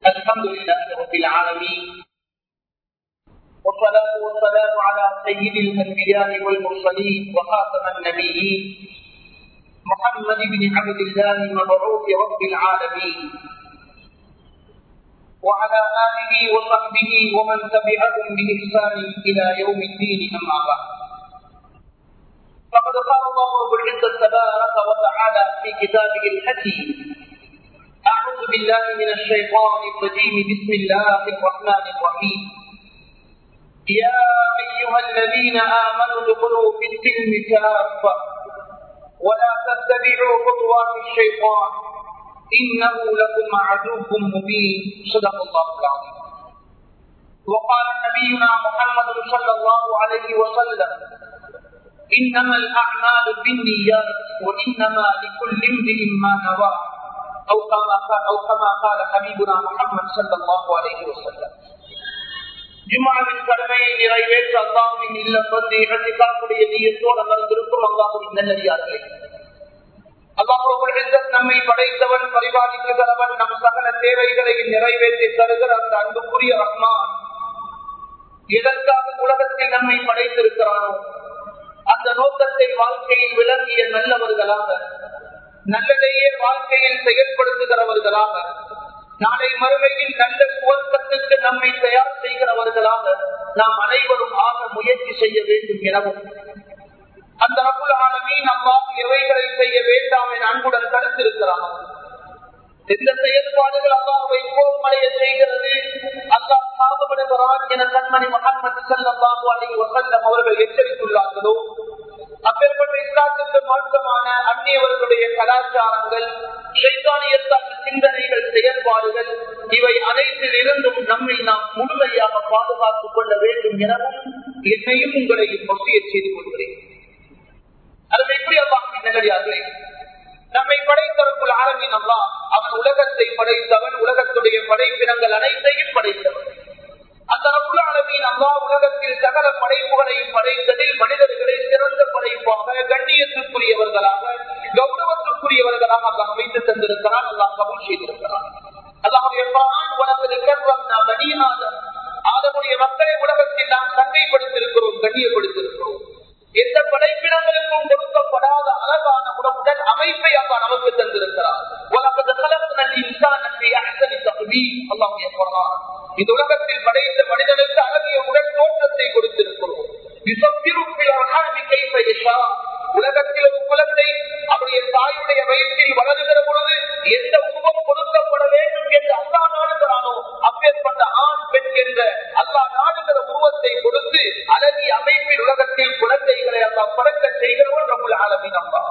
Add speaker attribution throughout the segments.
Speaker 1: الحمد لله رب العالمين والصلاة والسلام على سيد الأنبياء والمرسلين وخاتم النبيين محمد بن عبد الله مبعوث رب العالمين وعلى آله وصحبه ومن تبعهم بإحسان إلى يوم الدين أما بعد فقد قال الله رب العزة تبارك وتعالى في كتابه الحكيم أعوذ بالله من الشيطان الرجيم بسم الله الرحمن الرحيم يا أيها الذين آمنوا ادخلوا في السلم كافة ولا تتبعوا خطوات الشيطان إنه لكم عدو مبين صدق الله العظيم وقال نبينا محمد صلى الله عليه وسلم إنما الأعمال بالنيات وإنما لكل امرئ ما نوى أو كما أو كما قال حبيبنا محمد صلى الله عليه وسلم ஜுமாவின் கடமையை நிறைவேற்ற அல்லாஹுவின் இல்லம் வந்து இரண்டிக்காக்கூடிய நீயத்தோடு அமர்ந்திருக்கும் அல்லாஹுவின் நல்லடியார்களே அல்லாஹ் நம்மை படைத்தவன் பரிபாலிக்கிறவன் நம் சகல தேவைகளை நிறைவேற்றி தருகிற அந்த அன்புக்குரிய ரஹ்மான் எதற்காக உலகத்தில் நம்மை படைத்திருக்கிறானோ அந்த நோக்கத்தை வாழ்க்கையில் விளங்கிய நல்லவர்களாக நல்லதையே வாழ்க்கையில் செயல்படுத்துகிறவர்களாக நாளை மறுமையில் நல்ல சுவர்க்கத்துக்கு நம்மை தயார் செய்கிறவர்களாக நாம் அனைவரும் ஆக முயற்சி செய்ய வேண்டும் எனவும் அந்த ரகுல் ஆலமீன் அல்லாஹ் எவைகளை செய்ய வேண்டாம் என அன்புடன் கருத்திருக்கிறான் எந்த செயல்பாடுகள் அல்லாஹை கோபமடைய செய்கிறது அல்லாஹ் சாபப்படுகிறான் என கண்மணி முகமது சல்லாஹூ அலி வசல்லம் அவர்கள் எச்சரித்துள்ளார்களோ அப்பேற்பட்ட இஸ்லாத்துக்கு மாற்றமான அந்நியவர்களுடைய கலாச்சாரங்கள் சைத்தானியத்தான சிந்தனைகள் செயல்பாடுகள் இவை அனைத்தில் இருந்தும் நம்மை நாம் முழுமையாக பாதுகாத்துக் கொள்ள வேண்டும் எனவும் என்னையும் உங்களையும் வசிய செய்து கொள்கிறேன் அது எப்படி அல்லாஹ் நல்லடியார்களே நம்மை படைத்தவர்கள் ஆரம்பின் அல்லா அவன் உலகத்தை படைத்தவன் உலகத்துடைய படைப்பினங்கள் அனைத்தையும் படைத்தவன் அந்த ரகுல அளவின் அல்லா உலகத்தில் சகல படைப்புகளையும் படைத்ததில் மனிதர்களை சிறந்த படைப்பாக கண்ணியத்துக்குரியவர்களாக கௌரவத்துக்குரியவர்களாக அல்லா அமைத்து தந்திருக்கிறான் அல்லா கபூல் செய்திருக்கிறான் அல்லாஹுடைய ஆதமுடைய மக்களை உலகத்தில் நாம் தன்மைப்படுத்திருக்கிறோம் கண்ணியப்படுத்திருக்கிறோம் எந்த படைப்பினங்களுக்கும் கொடுக்கப்படாத அழகான உடம்புடன் அமைப்பை அல்லா நமக்கு தந்திருக்கிறார் இந்த உலகத்தில் படைத்த மனிதனுக்கு அழகிய உடல் தோற்றத்தை கொடுத்திருக்கிறோம் உலகத்தில் ஒரு குழந்தை அவருடைய தாயுடைய வயிற்றில் வளருகிற பொழுது எந்த உருவம் கொடுக்கப்பட வேண்டும் என்று அல்லா நாடுகிறானோ அப்பேற்பட்ட ஆண் பெண் என்ற அல்லா நாடுகிற உருவத்தை கொடுத்து அழகிய அமைப்பில் உலகத்தில் குழந்தைகளை அல்லா பறக்க செய்கிறவன் நம்முடைய ஆலமின் அம்மா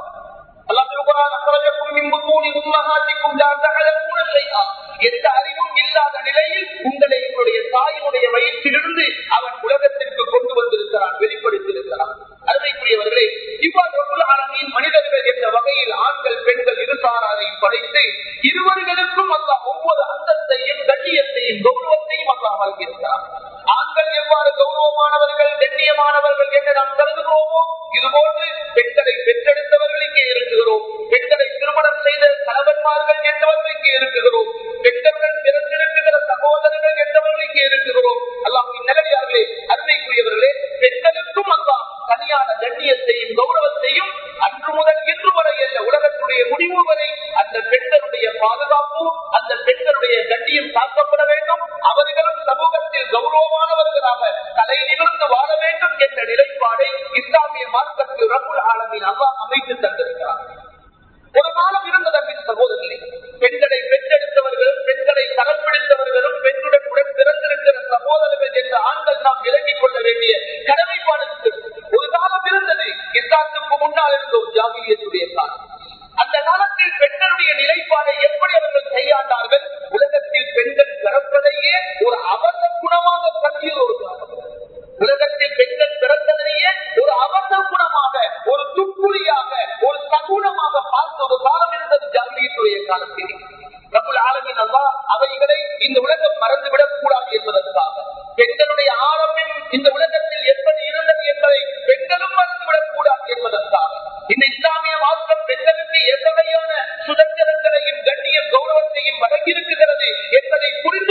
Speaker 1: எந்த அறிவும் இல்லாத நிலையில் உங்களை என்னுடைய தாயினுடைய வயிற்றிலிருந்து அவன் உலகத்திற்கு கொண்டு வந்திருக்கிறான் வெளிப்படுத்தியிருக்கிறான் அருமைக்குரியவர்களே இவ்வாறு ஆலமின் மனிதர்கள் என்ற வகையில் ஆண்கள் பெண்கள் இருசாராரையும் படைத்து இருவர்களுக்கும் அல்லா ஒவ்வொரு அந்தத்தையும் கண்ணியத்தையும் கௌரவத்தையும் அல்லா வழங்கியிருக்கிறார் ஆண்கள் எவ்வாறு கௌரவமானவர்கள் கண்ணியமானவர்கள் என்று நாம் கருதுகிறோமோ இதுபோன்று பெண்களை பெற்றெடுத்தவர்கள் இங்கே இருக்குகிறோம் பெண்களை திருமணம் செய்த கணவன்மார்கள் என்றவர்கள் இங்கே இருக்குகிறோம் பெண்களுடன் பிறந்திருக்கிற சகோதரர்கள் என்றவர்கள் இங்கே இருக்கிறோம் அல்லாம் நிலவியார்களே அருமைக்குரியவர்களே பெண்களுக்கும் அல்லா தனியான கண்ணியத்தையும் கௌரவத்தையும் அன்று முதல் இன்று வரை அல்ல உலகத்துடைய முடிவு வரை அந்த பெண்களுடைய பாதுகாப்பு அந்த பெண்களுடைய கண்ணியம் காக்கப்பட வேண்டும் அவர்களும் சமூகத்தில் கௌரவமானவர்களாக தலை நிமிர்ந்து வாழ வேண்டும் என்ற நிலைப்பாடை இஸ்லாமிய மார்க்கத்தில் ரகுல் ஆலமின் அல்லா அமைத்து தந்திருக்கிறார் ஒரு காலம் இருந்தது அன்பின் சகோதரர்களே பெண்களை பெற்றெடுத்தவர்களும் பெண்களை தரம் பிடித்தவர்களும் பெண்ணுடன் உடன் பிறந்திருக்கிற சகோதரர்கள் என்ற ஆண்கள் நாம் விலகிக் கொள்ள வேண்டிய கடமைப்பாடு ஒரு காலம் இருந்தது இஸ்லாத்துக்கு முன்னால் இருந்த ஒரு ஜாகிரியத்துடைய காலம் அந்த காலத்தில் பெண்களுடைய நிலைப்பாடை எப்படி அவர்கள் கையாண்டார்கள் உலகத்தில் பெண்கள் பிறப்பதையே ஒரு அவச குணமாக கருதிய ஒரு காலம் உலகத்தில் பெண்கள் பிறந்ததனையே ஒரு அவசர குணமாக ஒரு துப்புரியாக ஒரு சகுனமாக பார்த்த ஒரு காலம் இருந்தது ஜாகிரியத்துடைய காலத்தில் நம்முடைய ஆளுமின் அல்லா அவைகளை இந்த உலகம் மறந்துவிடக் கூடாது என்பதற்காக பெண்களுடைய ஆரம்பம் இந்த உலகத்தில் எப்படி இருந்தது என்பதை பெண்களும் மறந்துவிடக் கூடாது என்பதற்காக இந்த இஸ்லாமிய மார்க்கம் பெண்களுக்கு எவ்வகையான சுதந்திரங்களையும் கண்ணியம் கௌரவத்தையும் வழங்கியிருக்கிறது என்பதை புரிந்து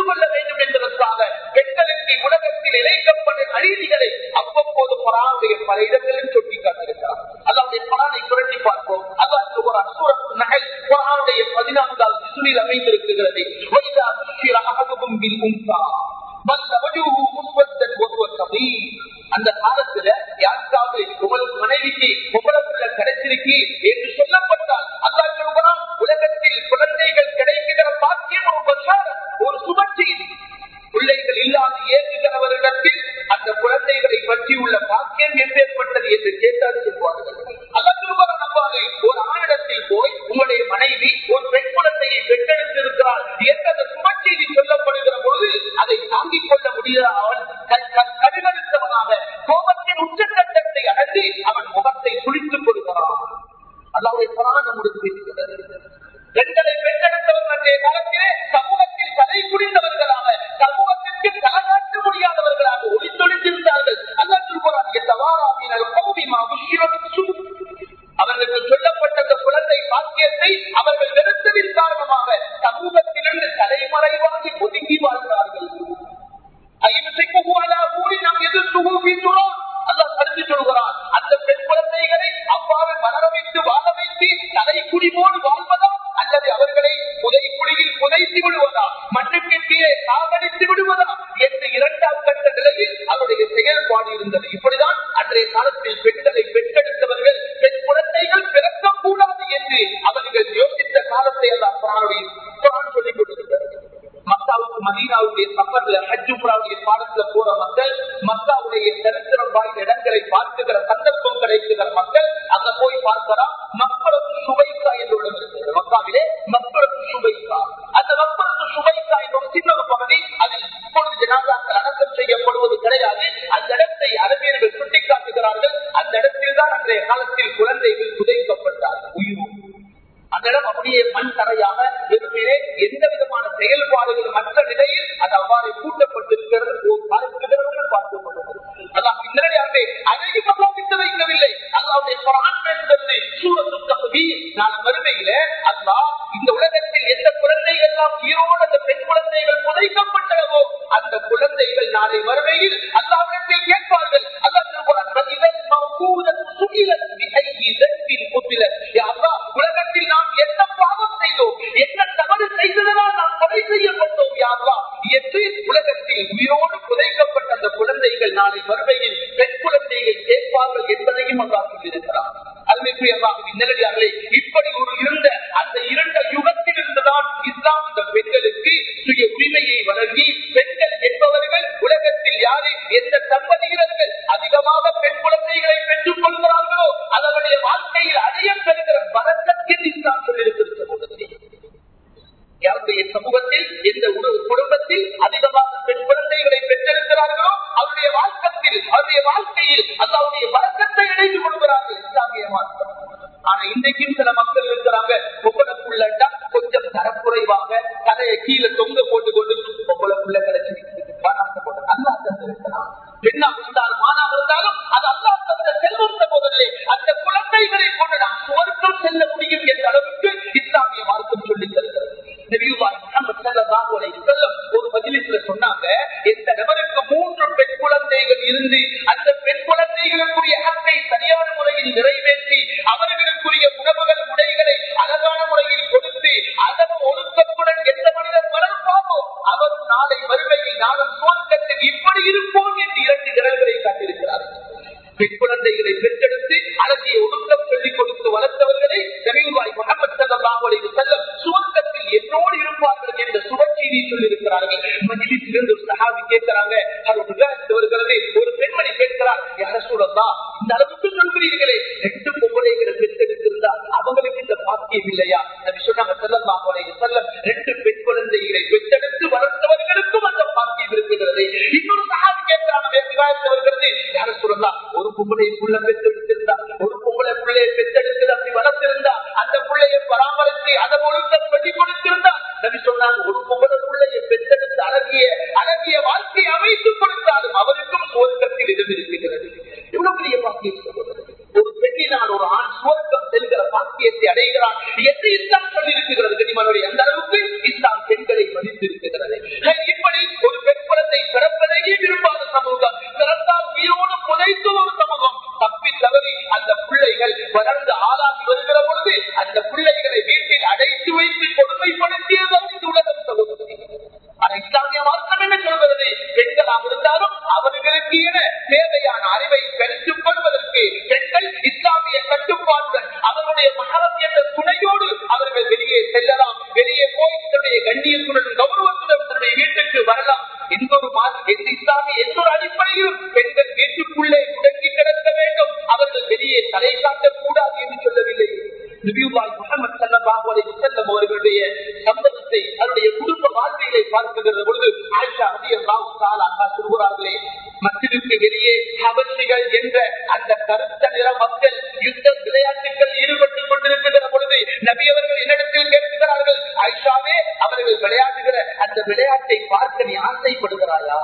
Speaker 1: بالأنثى بل وجهه مسودا وهو كظيم அந்த காலத்துல யாருக்காவது உங்களுக்கு மனைவிக்கு உங்களுக்குள்ள கிடைச்சிருக்கு என்று சொல்லப்பட்டால் அல்லா சொல்கிறான் உலகத்தில் குழந்தைகள் கிடைக்கிற பாக்கியம் ஒரு பசாரம் ஒரு சுப செய்தி பிள்ளைகள் இல்லாது இயங்குகிறவர்களிடத்தில் அந்த குழந்தைகளை பற்றி உள்ள பாக்கியம் எப்பேற்பட்டது என்று கேட்டால் சொல்வார்கள் அல்லா சொல்கிறான் நம்பாலே ஒரு ஆணிடத்தில் போய் உங்களுடைய மனைவி ஒரு பெண் குழந்தையை பெற்றெடுத்திருக்கிறார் என்ற அந்த சுப செய்தி சொல்லப்படுகிற பொழுது அதை தாங்கிக் கொள்ள முடியாத அவன் கடுகடுத்தவனாக கோபத்தின் உச்சக்கட்டத்தை அடைந்து அவன் முகத்தை சுழித்துக் கொடுக்கிறான் அல்லாவுடைய புராணம் முடித்திருக்கிறது பெண்களை பெற்றெடுத்தவர்கள் அன்றைய காலத்திலே சமூகத்தில் தலை குடிந்தவர்களாக சமூகத்திற்கு தலகாட்ட முடியாதவர்களாக ஒளித்தொழித்திருந்தார்கள் அல்லா அவர்களுக்கு சொல்லப்பட்ட அந்த குழந்தை பாக்கியத்தை அவர்கள் வெறுத்ததின் காரணமாக சமூகத்திலிருந்து தலைமறைவாகி ஒதுங்கி வாழ்ந்தார்கள் அந்த பெண் குழந்தைகளை அவ்வாறு வளர வைத்து வாழ வைத்து தலைக்குடிமோடு வாழ்வதா அல்லது அவர்களை புதைக்குழியில் புதைத்து விடுவதா மண்ணுக்கு கீழே சாகடித்து விடுவதா என்று இரண்டாம் கட்ட நிலையில் அவருடைய செயல்பாடு இருந்தது இப்படிதான் அன்றைய காலத்தில் பெண்களை பெற்றெடுத்தவர்கள் பெண் குழந்தைகள் பிறக்கக்கூடாது என்று அவர்கள் யோசித்த காலத்தை எல்லாம் குரான் சொல்லிக் கொண்டிருக்கிறது மக்காவுக்கு மதீனாவுடைய சப்பர்ல ஹஜ்ஜுப்ராவுடைய பாடத்துல போற மக்கள் மக்காவுடைய சரித்திரம் வாய்ந்த இடங்களை பார்க்குகிற சந்தர்ப்பம் கிடைக்கிற மக்கள் அங்க போய் பார்க்கலாம் மக்களுக்கு சுபைக்கா என்று இடம் இருக்கிறது மக்காவிலே மக்களுக்கு சுபைக்கா அந்த மக்களுக்கு சுபைக்கா என்ற ஒரு சின்ன ஒரு பகுதி அதில் இப்பொழுது ஜனாதாக்கள் அடக்கம் செய்யப்படுவது கிடையாது அந்த இடத்தை அரபியர்கள் சுட்டிக்காட்டுகிறார்கள் அந்த இடத்தில் தான் அன்றைய காலத்தில் குழந்தைகள் புதைக்கப்பட்டார்கள் உயிரும் அந்த இடம் அப்படியே மண் தரையாக வெறுமையிலே எந்த விதமான செயல்பாடுகளும் மற்ற நிலையில் அது அவ்வாறு கூட்டப்பட்டிருக்கிறது பார்க்கிறவர்கள் பார்க்கப்படுகிறது அதான் நேரடியாகவே அதையும் அல்லாவிட்டு வைக்கவில்லை அல்லாவுடைய குரான் பேசுகிறது சூரத்து தகுதி நான் மறுமையில அல்லா இந்த உலகத்தில் எந்த குழந்தைகள் எல்லாம் உயிரோடு அந்த பெண் குழந்தைகள் புதைக்கப்பட்டனவோ அந்த குழந்தைகள் நாளை மறுமையில் அல்லாவிடத்தில் கேட்பார்கள் அல்லா உலகத்தில் நாம் என்ன பாவம் செய்தோம் என்ன தவறு செய்ததனால் நாம் கொலை செய்யப்பட்டோம் யாரா என்று உலகத்தில் உயிரோடு புதைக்கப்பட்ட அந்த குழந்தைகள் நாளை மறுமையில் பெண் குழந்தைகள் கேட்பார்கள் என்பதையும் அல்லா சொல்லியிருக்கிறார் அருமைக்குரியமாக நேரடியாகவே இப்படி ஒரு இருந்த அந்த இரண்ட யுகத்தில் இருந்துதான் இஸ்லாம் இந்த பெண்களுக்கு சுய உரிமையை வழங்கி பெண்கள் என்பவர்கள் உலகத்தில் யாரு எந்த தம்பதியினர்கள் அதிகமாக பெண் குழந்தைகளை பெற்றுக் கொள்கிறார்களோ அதனுடைய வாழ்க்கையில் அடைய பெறுகிற வரக்கத்தில் இஸ்லாம் சொல்லியிருக்கிறது யாருடைய சமூகத்தில் எந்த குடும்பத்தில் அதிகமாக பெண் குழந்தைகளை பெற்றிருக்கிறார்களோ அவருடைய வாழ்க்கத்தில் அவருடைய வாழ்க்கையில் அல்லாவுடைய வழக்கத்தை இணைந்து கொள்கிறார்கள் இஸ்லாமிய மாற்றம் ஆனா இன்றைக்கும் சில மக்கள் இருக்கிறாங்க பொங்கலுக்குள்ளா கொஞ்சம் தரக்குறைவாக தலையை கீழே தொங்க போட்டு கொண்டு பொங்கலுக்குள்ள கிடைச்சி அல்லா தந்திருக்கிறான் பெண்ணாக இருந்தாலும் மானாக இருந்தாலும் அது அல்லா தந்த செல்வம் சகோதரே அந்த குழந்தைகளை கொண்டு நாம் சுவர்க்கம் செல்ல முடியும் என்ற அளவுக்கு இஸ்லாமிய மார்க்கம் சொல்லித் தருகிறது ஒரு மஜிலிஸ்ல சொன்னாங்க எந்த நபருக்கு மூன்று பெண் குழந்தைகள் இருந்து அந்த பெண் குழந்தைகளுக்குரிய ஹக்கை சரியான முறையில் நிறைவேற்றி அவர்களுக்குரிய உணவுகள் உடைகளை அழகான முறையில் கொடுத்து அதன் ஒழுக்கத்துடன் எந்த மனிதர் வளர்ப்பாரோ அவரும் நாளை வறுமையில் நாளும் சுவர்க்கத்தில் இப்படி இருப்போம் என்று இரண்டு நிழல்களை காட்டியிருக்கிறார்கள் பெண் குழந்தைகளை பெற்றெடுத்து அழகிய ஒழுக்கம் சொல்லிக் கொடுத்து வளர்த்தவர்களை நபிவாய் முகமது சல்லாஹ் செல்லம் சுவர்க்கத்தில் என்னோடு இருப்பார்கள் என்ற சுபச்செய்தியை சொல்லியிருக்கிறார்கள் மஜிலிசிலிருந்து ஒரு சஹாபி கேட்கிறாங்க வருகிறது ஒரு பெண்மணி கேட்கிறார் யார சூழல்லா இந்த அளவுக்கு சொல்கிறீர்களே ரெண்டு பொம்பளைகளை பெற்றெடுத்திருந்தா அவங்களுக்கு இந்த பாக்கியம் இல்லையா நபி சொன்னாங்க செல்லல்லாஹ் செல்லம் ரெண்டு பெண் குழந்தைகளை பெற்றெடுத்து வளர்த்தவர்களுக்கும் அந்த பாக்கியம் இருக்கிறது இன்னொரு சஹாபி கேட்கிறாங்க விவாதத்து வருகிறது யார சொல்லலாம் ஒரு பொம்பளை புள்ள பெற்றெடுத்திருந்தா ஒரு பொம்பளை பிள்ளையை பெற்றெடுத்து அப்படி வளர்த்திருந்தா அந்த பிள்ளையை பராமரித்து அதன் ஒழுக்கம் பண்ணி கொடுத்திருந்தா நபி சொன்னாங்க ஒரு பொம்பளை பிள்ளையை பெற்றெடுத்து அழகிய அழகிய வாழ்க்கை அமைத்துக் கொடுத்தாலும் அவருக்கும் சுவர்க்கத்தில் இடம் இருக்கிறது இவ்வளவு பெரிய பாக்கியம் சகோதரர் ஒரு பெண்ணினால் ஒரு ஆண் சுவர்க்கம் செல்கிற பாக்கியத்தை அடைகிறான் என்று இஸ்லாம் சொல்லியிருக்கிறது கனிமனுடைய அந்த அளவுக்கு இஸ்லாம் பெண்களை மதித்திருக்கிறது இப்படி ஒரு பெண் குழந்தை பிறப்பதையே விரும்பாத சமூகம் பிறந்தால் உயிரோடு புதைத்து ஒரு சமூகம் தப்பி வீட்டுக்கு வரலாம் எந்த ஒரு மாதம் எந்த இஸ்லாமிய எந்த ஒரு அடிப்படையிலும் பெண்கள் வீட்டுக்குள்ளே முடங்கி கிடக்க வேண்டும் அவர்கள் வெளியே தலை காட்டக்கூடாது என்று சொல்லவில்லை நபியுல்லாஹி முஹம்மது ஸல்லல்லாஹு அலைஹி வஸல்லம் அவர்களுடைய சம்பவத்தை அவருடைய குடும்ப வாழ்க்கையை பார்க்குகிற பொழுது ஆயிஷா ரலியல்லாஹு தஆலா அன்ஹா சொல்கிறார்களே மஸ்ஜிதுக்கு வெளியே ஹபஷிகள் என்ற அந்த கருத்த நிற மக்கள் யுத்த விளையாட்டுகள் ஈடுபட்டுக் கொண்டிருக்கிற பொழுது நபி அவர்கள் என்னிடத்தில் கேட்கிறார்கள் ஆயிஷாவே அவர்கள் விளையாடுகிற அந்த விளையாட்டை பார்க்க நீ ஆசைப்படுகிறாயா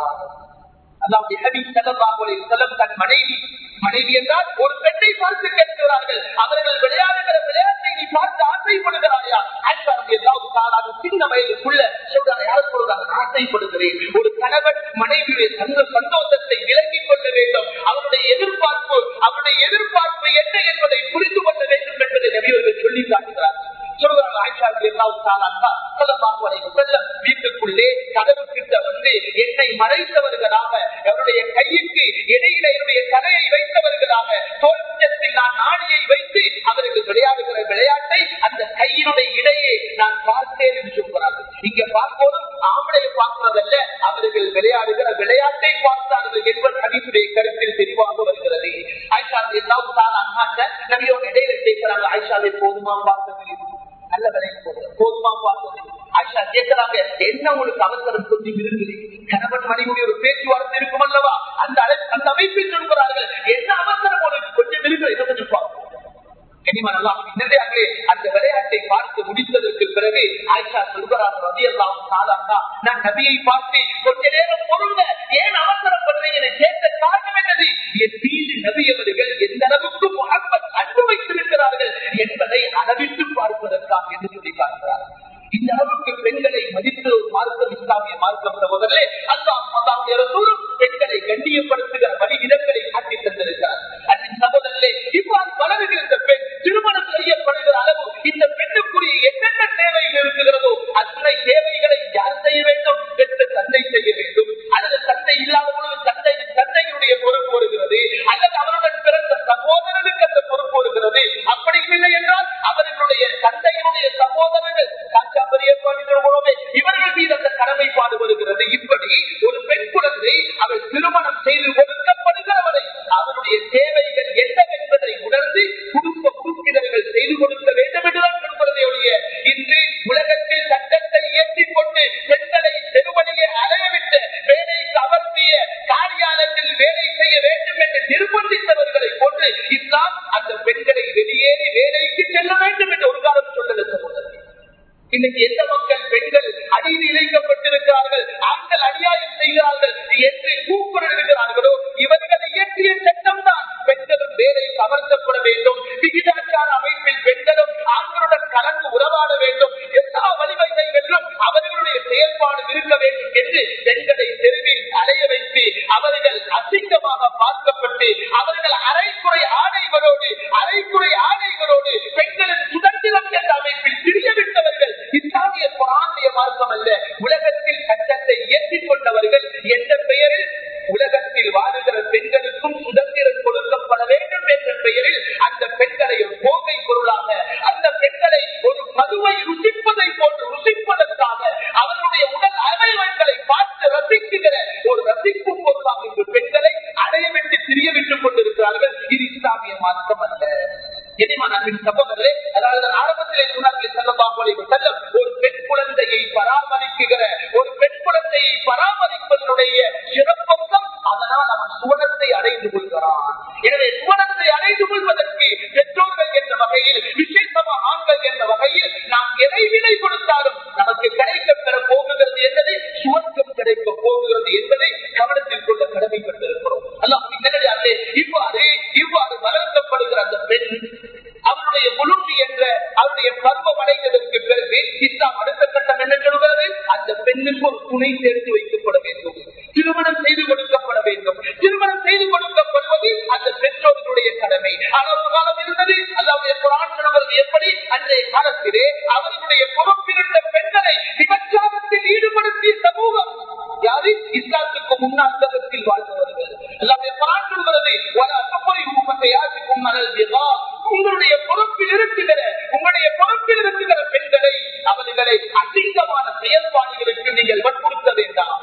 Speaker 1: அதாவது ஹபீப் ஸல்லல்லாஹு அலைஹி வஸல்லம் தன் மனைவி மனைவி என்றால் ஒரு பெண்ணை பார்த்து கேட்கிறார்கள் அவர்கள் விளையாடுகிற விளையாட்டை நீ பார்த்து ஆசைப்படுகிறாயா ஆயிஷா ரலியல்லாஹு தஆலா சின்ன வயதுக்குள்ள சொல்றாங்க யார் சொல்றாங்க ஆசைப்படுகிறேன் ஒரு கணவன் மனைவியுடைய சந்த சந்தோஷத்தை விளங்கிக் கொள்ள வேண்டும் அவருடைய எதிர்பார்ப்பு அவருடைய எதிர்பார்ப்பு என்ன என்பதை புரிந்து கொள்ள வேண்டும் என்பதை நபியவர்கள் சொல்லி காட்டுகிறார்கள் சொல்றாங்க ஆயிஷா ரலியல்லாஹு தஆலா ஸல்லல்லாஹு அலைஹி வஸல்லம் வீட்டுக்குள்ளே கதவு கிட்ட வந்து என்னை மறைத்தவர்களாக அவருடைய கைக்கு இடையில என்னுடைய தலையை வைத்தவர்களாக தோற்றத்தில் நான் நாடியை வைத்து அவர்கள் விளையாடுகிற விளையாட்டை அந்த கையினுடைய இடையே நான் பார்த்தேன் என்று சொல்கிறார்கள் இங்க பார்ப்போதும் ஆம்பளையை பார்ப்பதல்ல அவர்கள் விளையாடுகிற விளையாட்டை பார்த்தார்கள் என்பது ஹதீசுடைய கருத்தில் தெளிவாக வருகிறது ஆயிஷா எல்லாவும் தான் அண்ணாட்ட நபியோட இடையில கேட்கிறாங்க ஆயிஷாவை போதுமா பார்த்தது நல்ல விலைக்கு போகுது போதுமா பார்த்தது ஆயிஷா கேட்கிறாங்க என்ன உங்களுக்கு அவசரம் சொல்லி விரும்புகிறேன் கணவன் மனைவியுடைய ஒரு பேச்சுவார்த்தை இருக்கும் அல்லவா அந்த அழை- அந்த அமைப்பில் சொல்கிறார்கள் என்ன அவசரம் உனக்கு கொஞ்சம் விரும்புகிறேன் இதை கொஞ்சம் பார்ப்போம் கனிமன் அல்லாஹ் நின்றார்களே அந்த விளையாட்டை பார்த்து முடித்ததற்கு பிறகு ஆயிஷா சொல்கிறார் ரவி அல்லாம் சாதாரணா நான் நபியை பார்த்து கொஞ்ச நேரம் பொருங்க ஏன் அவசரப்படுறீங்க என கேட்ட காரணம் என்னது என் மீது நபி அவர்கள் எந்த அளவுக்கு முகப்பத் அன்பு வைத்திருக்கிறார்கள் என்பதை அளவிட்டு பார்ப்பதற்காக என்று சொல்லி பார்க்கிறார் இந்த அளவுக்கு பெண்களை மதித்து ஒரு மார்க்கம் இஸ்லாமிய மார்க்கம் சகோதரே அல்லாஹ் அல்லாஹ்வுடைய ரசூலும் பெண்களை கண்ணியப்படுத்துகிற வழிவிதங்களை காட்டி தந்திருக்கிறார் அன்பின் சகோதரர்களே இவ்வாறு வளருகிற பெண் திருமணம் செய்யப்படுகிற அளவு இந்த பெண்ணுக்குரிய என்னென்ன தேவைகள் இருக்கிறதோ அத்தனை தேவைகளை யார் செய்ய வேண்டும் பெற்ற தந்தை செய்ய வேண்டும் அல்லது தந்தை இல்லாத பொழுது தந்தை தந்தையினுடைய பொறுப்பு வருகிறது அல்லது அவருடன் பிறந்த சகோதரனுக்கு அந்த பொறுப்பு வருகிறது அப்படி இல்லை என்றால் அவர்களுடைய தந்தையினுடைய சகோதரர்கள் காக்கா பெரிய போலவே இவர்கள் மீது அந்த கடமைப்பாடு வருகிறது இப்படி ஒரு பெண் குழந்தை அவள் திருமணம் செய்து கொடுக்கப்படுகிறவரை அவருடைய தேவைகள் என்னவென்பதை உணர்ந்து குடும்ப உறுப்பினர்கள் செய்து கொடுக்க வேண்டும் என்றுதான் சொல்கிறதே ஒழிய இன்று உலகத்தில் சட்டத்தை இயற்றிக் கொண்டு பெண்களை தெருவழியை அலையவிட்டு வேலைக்கு அமர்த்திய காரியாலயத்தில் வேலை செய்ய வேண்டும் என்று நிர்பந்தித்தவர்களை கொண்டு இஸ்லாம் அந்த பெண்களை வெளியேறி வேலைக்கு செல்ல வேண்டும் என்று ஒரு காலம் சொல்லல சகோதரர் இன்னைக்கு எந்த மக்கள் பெண்கள் அநீதி இழைக்கப்பட்டிருக்கிறார்கள் ஆண்கள் அநியாயம் செய்கிறார்கள் என்று கூப்பிடுகிறார்களோ இவர்களை இயற்றிய சட்டம் தான் பெண்களும் வேலைக்கு அமர்த்தப்பட வேண்டும் விகிதாச்சார அமைப்பில் பெண்களும் ஆண்களுடன் கலந்து உறவாட வேண்டும் எல்லா வழிவகைகளிலும் அவர்களுடைய செயல்பாடு இருக்க வேண்டும் என்று பெண்களை தெருவில் அலைய வைத்து அவர்கள் அசிங்கமாக பார்க்கப்பட்டு அவர்கள் அரைக்குறை ஆடைகளோடு அரைக்குறை ஆடைகளோடு பெண்களின் சுதந்திரம் என்ற அமைப்பில் திரியவிட்டவர்கள் இஸ்லாமிய புராணிய மார்க்கம் அல்ல உலகத்தில் சட்டத்தை இயற்றிக் கொண்டவர்கள் எந்த பெயரில் உலகத்தில் வாழுகிற பெண்களுக்கும் சுதந்திரம் கொடுக்கப்பட வேண்டும் என்ற பெயரில் அந்த பெண்களை ஒரு போகை பொருளாக அந்த பெண்களை ஒரு மதுவை ருசிப்பதை போன்று ருசிப்பதற்காக அவர்களுடைய உடல் அவயவங்களை பார்த்து ரசிக்குகிற ஒரு ரசிப்பு பொருளாக இன்று பெண்களை அடையவிட்டு திரிய விட்டுக் கொண்டிருக்கிறார்கள் இது இஸ்லாமிய மார்க்கம் அல்ல எதிர்மானின் சகோதரே அதாவது ஆரம்பத்திலே சொன்னார்கள் செல்லலாம் செல்லம் ஒரு பெண் குழந்தையை பராமரிக்குகிற ஒரு பெண் குழந்தையை பராமரிப்பதனுடைய சிறப்பம்சம் அதனால் அவன் சுவனத்தை அடைந்து கொள்கிறான் எனவே சுவனத்தை அடைந்து கொள்வதற்கு பெற்றோர்கள் என்ற வகையில் விசேஷமா ஆண்கள் என்ற வகையில் நாம் எதை விலை கொடுத்தாலும் நமக்கு கிடைக்க பெற போகுகிறது என்பது சுவர்க்கம் கிடைக்க போகுகிறது என்பதை கவனத்தில் கொள்ள கடமைப்பட்டிருக்கிறோம் அல்லாஹ் நல்லே இவ்வாறு இவ்வாறு வளர்க்கப்படுகிற அந்த பெண் அவருடைய முழுமை என்ற அவருடைய பருவம் அடைந்ததற்கு பிறகு இஸ்லாம் அடுத்த கட்டம் என்ன சொல்கிறது அந்த பெண்ணுக்கு ஒரு துணை சேர்த்து வைக்கப்பட வேண்டும் திருமணம் செய்து கொடுக்கப்பட வேண்டும் திருமணம் செய்து கொடுக்கப்படுவது அந்த பெற்றோர்களுடைய கடமை ஆனால் ஒரு காலம் இருந்தது அதாவது குரான் சொல்வது எப்படி அன்றைய காலத்திலே அவர்களுடைய பொறுப்பிருந்த பெண்களை விபச்சாரத்தில் ஈடுபடுத்திய சமூகம் யாரு இஸ்லாத்துக்கு முன்னாள் வாழ்ந்தவர்கள் எல்லாமே குரான் சொல்கிறது "வலா துக்ரிஹு ஃபதயாத்திக்கும் அலல் பிகா." உங்களுடைய பொறுப்பில் இருக்குகிற உங்களுடைய பொறுப்பில் இருக்குகிற பெண்களை அவர்களை அசிங்கமான செயல்பாடுகளுக்கு நீங்கள் வற்புறுத்த வேண்டாம்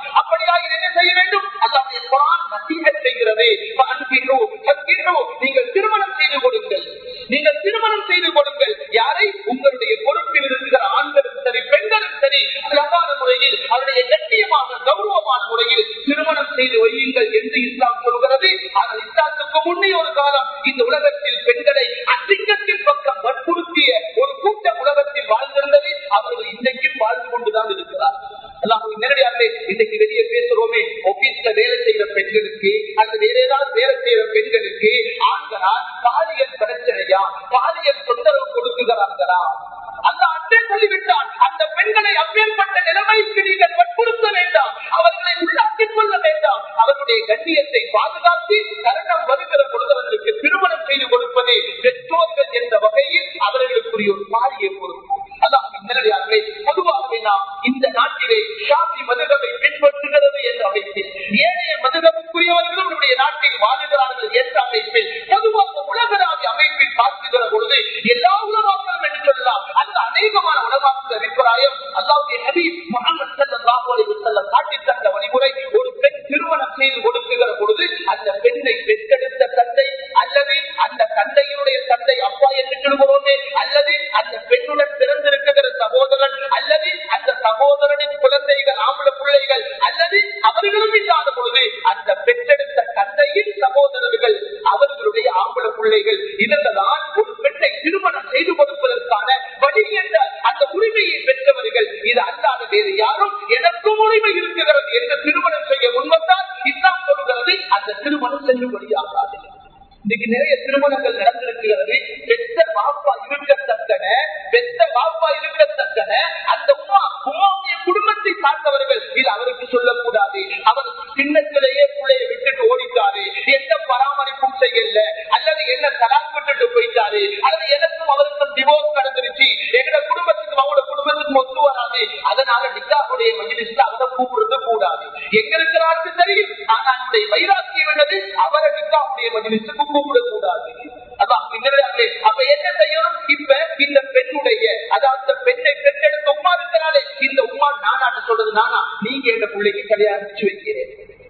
Speaker 1: கௌரவமான முறையில் திருமணம் செய்து வையுங்கள் என்று இஸ்லாம் சொல்கிறது ஆனால் இஸ்லாத்துக்கு முன்னே ஒரு காலம் இந்த உலகத்தில் பெண்களை அசிங்கத்தின் பக்கம் வற்புறுத்திய ஒரு கூட்டம் உலகத்தில் வாழ்ந்திருந்தது அவர்கள் இன்றைக்கும் வாழ்ந்து கொண்டுதான் இருக்கிறார் அல்லாஹ் நேரடியாகவே இன்னைக்கு வெளியே பேசுறோமே ஆபீஸ்ல வேலை செய்யற பெண்களுக்கு அல்லது வேற ஏதாவது வேலை செய்யற பெண்களுக்கு ஆண்களால் பாலியல் பிரச்சனையா பாலியல் தொந்தரவு கொடுக்குகிறார்களா அந்த அட்டை சொல்லிவிட்டான் அந்த பெண்களை அப்பேற்பட்ட நிலைமைக்கு நீங்கள் வற்புறுத்த வேண்டாம் அவர்களை உள்ளாக்கிக் கொள்ள வேண்டாம் அவர்களுடைய கண்ணியத்தை பாதுகாத்து கரணம் வருகிற பொழுது அவர்களுக்கு திருமணம் செய்து கொடுப்பதே பெற்றோர்கள் என்ற வகையில் அவர்களுக்குரிய ஒரு பாரிய பொறுப்பு அதான் நேரடியாகவே பொதுவாகவே நாம் இந்த நாட்டிலே ஷாபி மதுகவை பின்பற்றுகிறது என்ற அமைப்பில் ஏனைய மதுகவுக்குரியவர்களும் நம்முடைய நாட்டில் வாழுகிறார்கள் என்ற அமைப்பில் பொதுவாக உலகளாவிய அமைப்பில் பார்க்குகிற பொழுது எல்லா உலமாக்களும் என்று சொல்லலாம் அந்த அநேகமான உலமாக்கள் அபிப்பிராயம் அல்லாவுடைய ஹபீப் முகமது ஸல்லல்லாஹு அலைஹி வஸல்லம் காட்டித் தந்த வழிமுறை ஒரு பெண் திருமணம் செய்து கொடுக்குகிற பொழுது அந்த பெண்ணை பெற்றெடுத்த தந்தை அல்லது அந்த தந்தையினுடைய தந்தை அப்பா என்று சொல்கிறோமே அல்லது அந்த பெண்ணுடன் பிறந்திருக்கிற சகோதரன் அல்லது அந்த சகோதரனின் குழந்தைகள் ஆம்பளை பிள்ளைகள் அல்லது அவர்களும் இல்லாத பொழுது அந்த பெற்றெடுத்த தந்தையின் சகோதரர்கள் அவர்களுடைய ஆம்பளை பிள்ளைகள் இவர்கள்தான் ஒரு பெண்ணை திருமணம் செய்து கொடுப்பதற்கான வழி என்ற அந்த உரிமையை பெற்றவர்கள் இது அல்லாத வேறு யாரும் எனக்கும் உரிமை இருக்கிறது என்று திருமணம் செய்ய முன்வந்தால் இஸ்லாம் சொல்கிறது அந்த திருமணம் செல்லுபடியாகாது இன்னைக்கு நிறைய திருமணங்கள் நடந்திருக்கிறது பெத்த பாப்பா இருக்கத்தக்கன பெத்த பாப்பா இருக்கத்தக்கன அந்த உமா உமாவுடைய குடும்பத்தை சார்ந்தவர்கள் இது அவருக்கு சொல்லக்கூடாது அவர் சின்னத்திலேயே பிள்ளையை விட்டுட்டு ஓடிட்டாரு எந்த பராமரிப்பும் செய்யல அல்லது என்ன தலாக் விட்டுட்டு போயிட்டாரு அல்லது எனக்கும் அவருக்கும் டிவோர்ஸ் நடந்துருச்சு எங்க குடும்பத்துக்கு அவங்களோட குடும்பத்துக்கு ஒத்து வராது அதனால நிக்காவுடைய மஜிலிஸ்ல அவரை கூப்பிடுறது கூடாது எங்க இருக்கிறாருக்கு தெரியும் ஆனா என்னுடைய வைராக்கியம் என்னது அவரை நிக்காவுடைய மஜிலிஸ்க்கு கூப்பிடக்கூடாது அதான் பின்னாடி அப்ப என்ன செய்யணும் இப்ப இந்த பெண்ணுடைய அதாவது அந்த பெண்ணை பெற்றெடுத்த உமா இருக்கிறாளே இந்த உமா நானாட்டு சொல்றது நானா நீங்க எந்த பிள்ளைக்கு கல்யாணம் வச்சு வைக்கிறேன்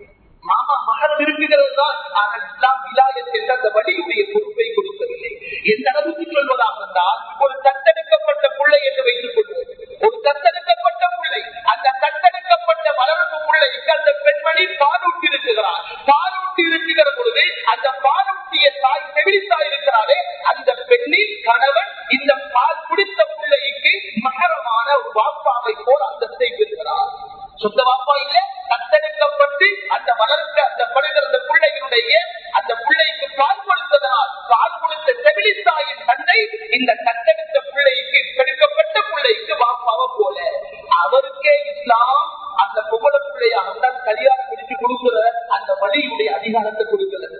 Speaker 1: மாமா மகரம் இருக்குகிறது தான் ஆனால் இஸ்லாம் விலாயத்தில் அந்த வழியுடைய பொறுப்பை கொடுக்கவில்லை எந்த அளவுக்கு சொல்வதாக இருந்தால் ஒரு தத்தெடுக்கப்பட்ட பிள்ளை என்று வைத்துக் கொள்வோம் ஒரு தத்தெடுக்கப்பட்ட பிள்ளை அந்த தத்தெடுக்கப்பட்ட வளர்ப்பு பிள்ளைக்கு அந்த பெண்மணி பாலூட்டி இருக்கிறார் பாலூட்டி இருக்கிற பொழுது அந்த பாலூட்டிய தாய் செவிலித்தாய் இருக்கிறாரே அந்த பெண்ணின் கணவன் இந்த பால் குடித்த பிள்ளைக்கு மகரமான ஒரு வாப்பாவை போல் அந்தத்தை பெறுகிறார் சொந்த வாப்பா இல்ல தத்தெடுக்கப்பட்டு அந்த வளர்க்க அந்த படுகிற அந்த பிள்ளைகளுடைய அந்த பிள்ளைக்கு பால் கொடுத்ததனால் பால் கொடுத்த செவிலித்தாயின் தந்தை இந்த தத்தெடுத்த பிள்ளைக்கு பெருக்கப்பட்ட பிள்ளைக்கு வாப்பாவை போல அவருக்கே இஸ்லாம் அந்த புகழ பிள்ளையாகத்தான் கல்யாணம் முடிச்சு கொடுக்கிற அந்த வழியுடைய அதிகாரத்தை கொடுக்கிறது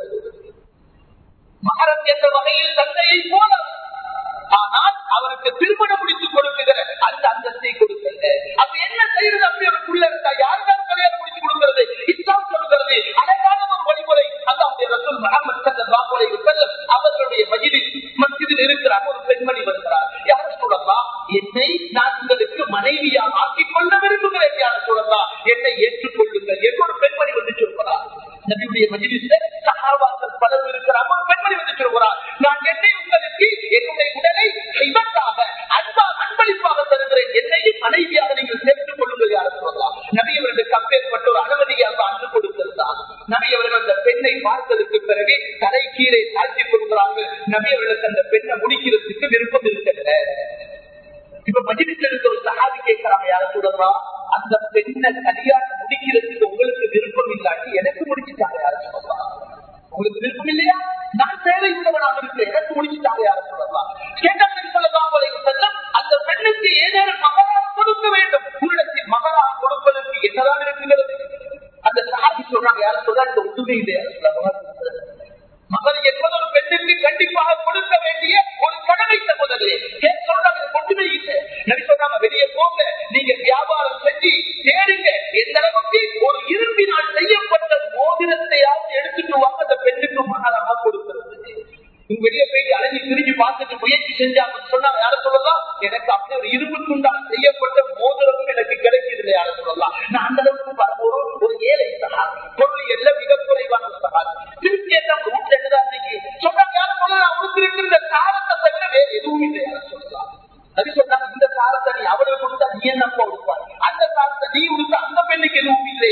Speaker 1: மகரம் என்ற வகையில் தந்தையை போல ஆனால் அவருக்கு திருமணம் முடித்து கொடுக்குகிற அந்த அந்தஸ்தை கொடுக்கிறது அப்ப என்ன செய்யறது அப்படி ஒரு புள்ள இருந்தா யாருக்காவது கல்யாணம் முடிச்சு கொடுக்கிறது இஸ்லாம் சொல்கிறது அழகான ஒரு வழிமுறை அல்லாவுடைய ரசூல் முகமது ஸல்லல்லாஹு அலைஹி வஸல்லம் அவர்களுடைய மஜ்லிஸ் மஸ்ஜிதில் இருக்கிறார் ஒரு பெண்மணி வருகிறார் யார சொல்லலாம் என்னை நான் உங்களுக்கு மனைவியாக ஆக்கிக் கொள்ள விரும்புகிறேன் யார சொல்லலாம் என்னை ஏற்றுக்கொள்ளுங்கள் என்று ஒரு பெண்மணி வந்து சொல்கிறார் நபியுடைய மஜ்லிஸ்ல சஹாபாக்கள் பலர் இருக்கிறார் ஒரு பெண்மணி வந்து சொல்கிறார் நான் என்னை உங்களுக்கு என்னுடைய உடலை இவற்றாக அன்பா அன்பளிப்பாக தருகிறேன் என்னையும் மனைவியாக நீங்கள் சேர்த்துக் கொள்ளுங்கள் யார சொல்லலாம் நபி அவர்களுக்கு அப்பேற்பட்ட ஒரு அனுமதியை அந்த அன்று கொடுத்திருந்தார் நபி அவர்கள் அந்த பெண்ணை பார்த்ததற்கு பிறகு தலை கீழே தாழ்த்தி கொடுக்கிறார்கள் நபி அவர்களுக்கு அந்த பெண்ணை முடிக்கிறதுக்கு விருப்பம் இருக்கிறது இப்ப மஜிலிஸ்ல இருக்க ஒரு சகாதி கேட்கிறாங்க யார சொல்லலாம் அந்த பெண்ணை கல்யாணம் முடிக்கிறதுக்கு உங்களுக்கு விருப்பம் இல்லாட்டி எனக்கு முடிச்சுட்டாங்க யார சொல்லலாம் உங்களுக்கு விருப்பம் இல்லையா நான் தேவை உள்ளவனாக இருக்கிறேன் எனக்கு முடிச்சுட்டாங்க யார சொல்லலாம் கேட்டாங்க சொல்லலாம் செல்லம் அந்த பெண்ணுக்கு ஏதேனும் மகராக கொடுக்க வேண்டும் உள்ளத்தில் மகராக கொடுப்பதற்கு என்னதான் இருக்கிறது அந்த சகாதி சொல்றாங்க யார சொல்றா இந்த ஒத்துமை இல்லையா மகன் என்பது ஒரு பெண்ணுக்கு கண்டிப்பாக கொடுக்க வேண்டிய ஒரு கடமை சகோதரே சொல்றாங்க ஒன்றுமே இல்லை நடி சொல்றாங்க வெளியே போங்க நீங்க வியாபாரம் செஞ்சு தேடுங்க எந்த அளவுக்கு ஒரு இரும்பினால் செய்யப்பட்ட மோதிரத்தையாவது எடுத்துட்டு வாங்க அந்த பெண்ணுக்கு மகாராக கொடுக்கிறது நீங்க வெளியே போயிட்டு அழகி திரும்பி பார்த்துட்டு முயற்சி செஞ்சாங்க சொன்னாங்க யார சொல்லலாம் எனக்கு அப்படி ஒரு இரும்பு துண்டால் செய்யப்பட்ட மோதிரமும் எனக்கு கிடைக்கிறது யார சொல்லலாம் நான் அந்த அளவுக்கு ஒரு ஒரு ஏழை சகா பொருள் எல்லாம் மிக குறைவான சகா திருப்பி எல்லாம் வீட்டுல என்னதான் சொன்னாங்க யார சொல்லலாம் அவருக்கு இருக்கிற காரத்தை தவிர வேற எதுவும் இல்லை யார சொல்லலாம் அது சொன்னாங்க இந்த காரத்தை நீ அவளுக்கு கொடுத்தா நீ என்னப்பா கொடுப்பார் அந்த காரத்தை நீ கொடுத்தா அந்த பெண்ணுக்கு எதுவும் இல்லை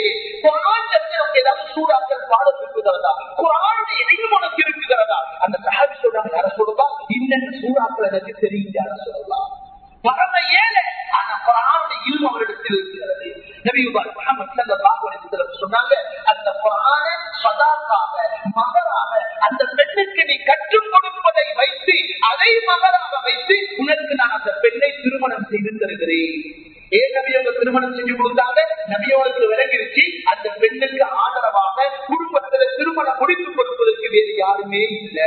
Speaker 1: இல்லையே குரான் நமக்கு ஏதாவது சூறாக்கள் பாடம் இருக்குகிறதா குரானுடைய எதையும் உனக்கு இருக்குகிறதா அந்த சஹாபி சொல்றாங்க யார சொல்லலாம் இன்னென்ன சூறாக்கள் எனக்கு தெரியும் யார சொல்லலாம் பரம ஏழை ஆனா குரானுடைய இல்மு அவரிடத்தில் இருக்கிறது நபியுபாய் முகமது ஸல்லல்லாஹு அலைஹி வஸல்லம் சொன்னாங்க அந்த குரான சதாக்காக மகராக அந்த பெண்ணுக்கு நீ கற்றுக் கொடுப்பதை வைத்து அதை மகராக வைத்து உனக்கு நான் அந்த பெண்ணை திருமணம் செய்து தருகிறேன் ஏன் நபி அவங்க திருமணம் செஞ்சு கொடுத்தாங்க நபியோளுக்கு விளங்கிருச்சு அந்த பெண்ணுக்கு ஆதரவாக குடும்பத்துல திருமணம் முடித்து கொடுப்பதற்கு வேறு யாருமே இல்லை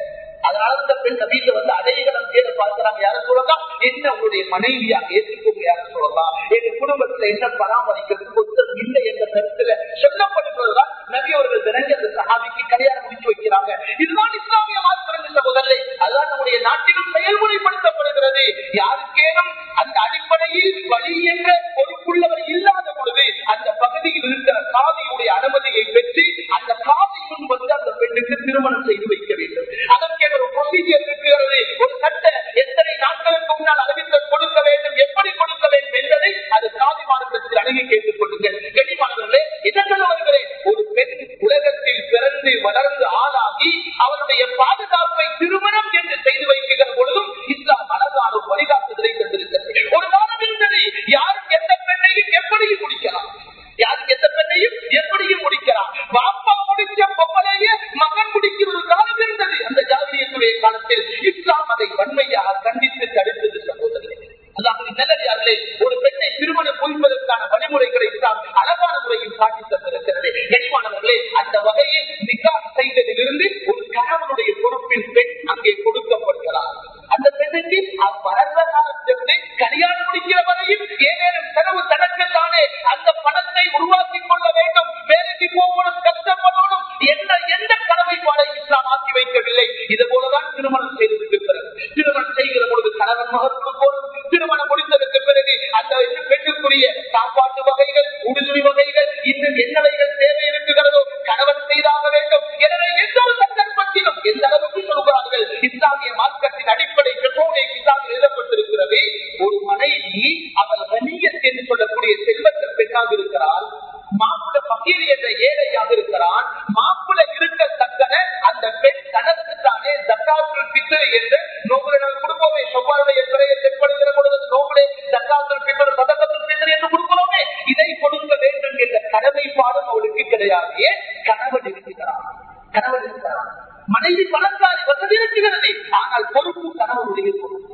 Speaker 1: அதனால இந்த பெண் நபீல வந்து அடையகலம் தேட பார்க்கிறாங்க யார சொல்லலாம் என்ன உங்களுடைய மனைவியாக ஏற்றுக்கோங்க யார சொல்லலாம் எங்க குடும்பத்துல என்ன பராமரிக்கிறதுக்கு ஒருத்தர் இல்லை என்ற கருத்துல சொல்லப்படுவதுதான் நபி அவர்கள் தினங்க அந்த சஹாபிக்கு கல்யாணம் முடிச்சு வைக்கிறாங்க இதுதான் இஸ்லாமிய மார்க்கம் முதல்ல அதுதான் நம்முடைய நாட்டிலும் செயல்முறைப்படுத்தப்படுகிறது யாருக்கேனும் அந்த அடிப்படையில் வழி என்ற பொறுப்புள்ளவர் இல்லாத பொழுது அந்த பகுதியில் இருக்கிற காவியுடைய அனுமதியை பெற்று அந்த காவி முன் வந்து அந்த பெண்ணுக்கு திருமணம் செய்து வைக்க வேண்டும் அதற்கு ஒரு ப்ரொசீஜர் இருக்கிறது ஒரு சட்ட எத்தனை நாட்களுக்கு முன்னால் அறிவித்தல் கொடுக்க வேண்டும் எப்படி கொடுக்க வேண்டும் என்பதை அது காவி மாநிலத்தில் அணுகி கேட்டுக் கொள்ளுங்கள் கனிமானவர்களே என்ன சொல்ல வருகிறேன் ஒரு பெண் உலகத்தில் பிறந்து வளர்ந்து ஆளாகி அவருடைய பாதுகாப்பை திருமணம் என்று செய்து வைக்கிற பொழுதும் இஸ்லாம் அழகான ஒரு வழிகாட்டுதலை தந்திருக்கிறது ஒரு காலம் இருந்தது யாரும் எந்த பெண்ணையும் எப்படியும் முடிக்கலாம் யாருக்கு எந்த பெண்ணையும் எப்படியும் முடிக்கலாம் பாப்பா முடிச்ச பொம்மலையே மகன் முடிக்கிற ஒரு காலம் இருந்தது அந்த ஜாதியத்துடைய காலத்தில் இஸ்லாம் அதை வன்மையாக கண்டித்து தடுத்தது சகோதரர்களே அதாவது நல்லடியார்களே ஒரு பெண்ணை திருமணம் புரிவதற்கான வழிமுறைகளை இஸ்லாம் அழகான முறையில் காட்டி தந்திருக்கிறது கனிமானவர்களே அந்த வகையை நிக்கா செய்ததிலிருந்து ஒரு கணவனுடைய பொறுப்பின் பெண் அங்கே கொடுக்கப்படுகிறார் அந்த பெண்ணுக்கு வளர்ந்த காலத்திலிருந்து கல்யாணம் முடிக்கிற வரையும் ஏதேனும் செலவு தனக்குத்தானே அந்த பணத்தை உருவாக்கி கொள்ள வேண்டும் வேலைக்கு போகணும் கஷ்டப்படணும் என்ற எந்த கடமைப்பாடை இஸ்லாம் ஆக்கி வைக்கவில்லை இது போலதான் திருமணம் செய்திருக்கிறது திருமணம் செய்கிற பொழுது கணவன் மகத்துக்கு போதும் திருமணம் முடித்ததற்கு பிறகு அந்த பெண்ணுக்குரிய சாப்பாட்டு வகைகள் உடுதுணி வகைகள் இன்னும் என்னவைகள் தேவை இருக்குகிறதோ கணவன் செய்தாக வேண்டும் எனவே எந்த ஒரு சந்தர்ப்பத்திலும் எந்த அளவுக்கு சொல்கிறார்கள் இஸ்லாமிய மார்க்கத்தின் அடிப்படை பெற்றோரை இஸ்லாமில் எழுதப்பட்டிருக்கிறது ஒரு மனைவி அவள் வணிகத் என்று சொல்லக்கூடிய செல்வத்தில் பெண்ணாக இருக்கிறாள் மாப்பிள பகீர் என்ற ஏழையாக இருக்கிறான் மாப்பிள இருக்கத்தக்கன அந்த பெண் தனக்கு தானே தக்காத்துள் பித்தர் என்று நோபுல கொடுப்போமே சொவ்வாருடைய பிறையை தென்படுகிற பொழுது நோபுலே தக்காத்துள் பித்தர் சதக்கத்துள் பித்தர் என்று கொடுக்கிறோமே இதை கொடுக்க வேண்டும் என்ற கடமைப்பாடும் அவளுக்கு கிடையாது ஏன் கணவன் இருக்கிறான் கணவன் இருக்கிறான் மனைவி பணக்காரி வசதி இருக்கிறது ஆனால் பொறுப்பு கணவனுடைய பொறுப்பு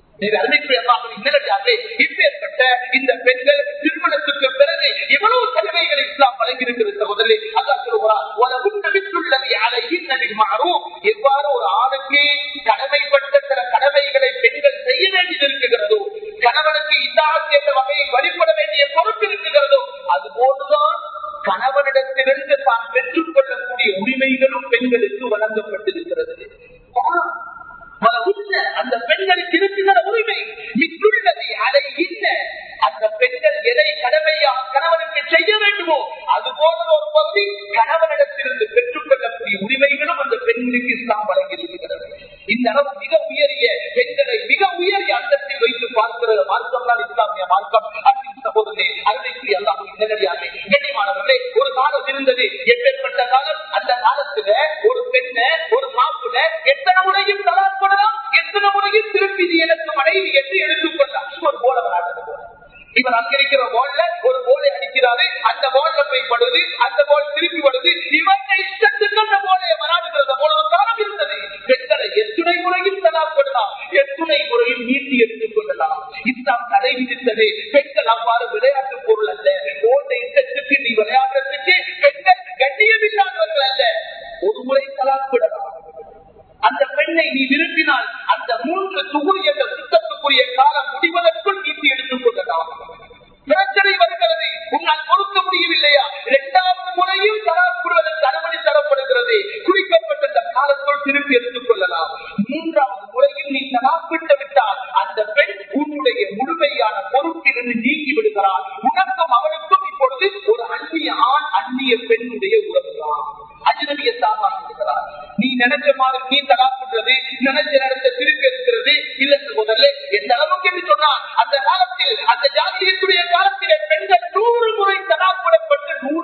Speaker 1: இப்பேற்பட்ட இந்த பெண்கள் திருமணத்துக்கு பிறகு எவ்வளவு சலுகைகள் இஸ்லாம் வழங்கியிருக்கிறது முதலில் அல்லா சொல்லுவார் எவ்வாறு ஒரு ஆணுக்கு கடமைப்பட்ட சில கடமைகளை பெண்கள் செய்ய வேண்டியது இருக்குகிறதோ கணவனுக்கு இதாத் என்ற வகையில் வழிபட வேண்டிய பொறுப்பு இருக்குகிறதோ அது போன்றுதான் கணவனிடத்திலிருந்து தான் பெற்றுக் கொள்ளக்கூடிய உரிமைகளும் பெண்களுக்கு வழங்கப்பட்டிருக்கிறது அந்த பெண்களுக்கு இருக்கிற உரிமை மிக்குள்ளது அதை இன்ன அந்த பெண்கள் எதை கடமையாக கணவனுக்கு செய்ய வேண்டுமோ அது போல ஒரு பகுதி கணவனிடத்திலிருந்து பெற்றுக் கொள்ளக்கூடிய உரிமைகளும் அந்த பெண்களுக்கு இஸ்லாம் வழங்கியிருக்கிறது இந்த அளவு மிக உயரிய பெண்களை மிக உயரிய அந்தத்தில் வைத்து பார்க்கிற மார்க்கம் தான் இஸ்லாமிய மார்க்கம் அன்பின் சகோதரே அருமைக்கு எல்லாம் நேரடியாக கண்ணியமானவர்களே ஒரு காலம் இருந்தது எப்பேற்பட்ட காலம் அந்த காலத்துல ஒரு பெண்ண ஒரு மாப்பிள்ள எத்தனை முறையும் தலாப்படலாம் எத்தனை முறையும் திருப்பி எனக்கு மனைவி என்று எடுத்துக்கொள்ளலாம் ஒரு போல விளையாடுறது இவர் அங்க இருக்கிற போல்ல ஒரு போலை அடிக்கிறாரு அந்த போல்ல போய் படுது அந்த போல் திருப்பி படுது இவங்க இஷ்டத்துக்கு அந்த போலை வராடுகிறத போல ஒரு காலம் இருந்தது பெண்களை எத்துணை முறையும் தலாப்படலாம் எத்துணை முறையும் நீட்டி எடுத்துக் கொள்ளலாம் இஸ்லாம் தடை விதித்தது பெண்கள் அவ்வாறு விளையாட்டு பொருள் அல்ல ஓட்ட இஷ்டத்துக்கு நீ விளையாடுறதுக்கு பெண்கள் கண்ணியமில்லாதவர்கள் அல்ல ஒரு முறை தலாப்பிடலாம் அந்த பெண்ணை நீ விரும்பினால் அந்த மூன்று சுகுர் என்ற சுத்தத்துக்குரிய காலம் முடிவதற்குள் நீட்டி எடுத்துக் கொள்ளலாம் பிரச்சனை வருகிறது உன்னால் பொறுக்க முடியவில்லையா இரண்டாவது முறையும் தரப்படுவதற்கு அனுமதி தரப்படுகிறது குறிக்கப்பட்ட அந்த காலத்துள் திருப்பி எடுத்துக் கொள்ளலாம் மூன்றாவது முறையும் நீ தலாப்பிட்டு விட்டால் அந்த பெண் உன்னுடைய முழுமையான பொறுப்பிலிருந்து நீக்கி விடுகிறார் உனக்கும் அவனுக்கும் இப்பொழுது ஒரு அந்நிய ஆண் அந்நிய பெண்ணுடைய உறவுதான் அஜனபிய சாமான் இருக்கிறார் நீ நினைச்ச மாதிரி நீ தலாப்புறது நினைச்ச நேரத்தை திருப்பி இருக்கிறது இல்ல முதல்ல எந்த அளவுக்கு என்று சொன்னால் அந்த காலத்தில் அந்த ஜாதியத்துடைய காலத்திலே பெண்கள் நூறு முறை தலாப்படப்பட்டு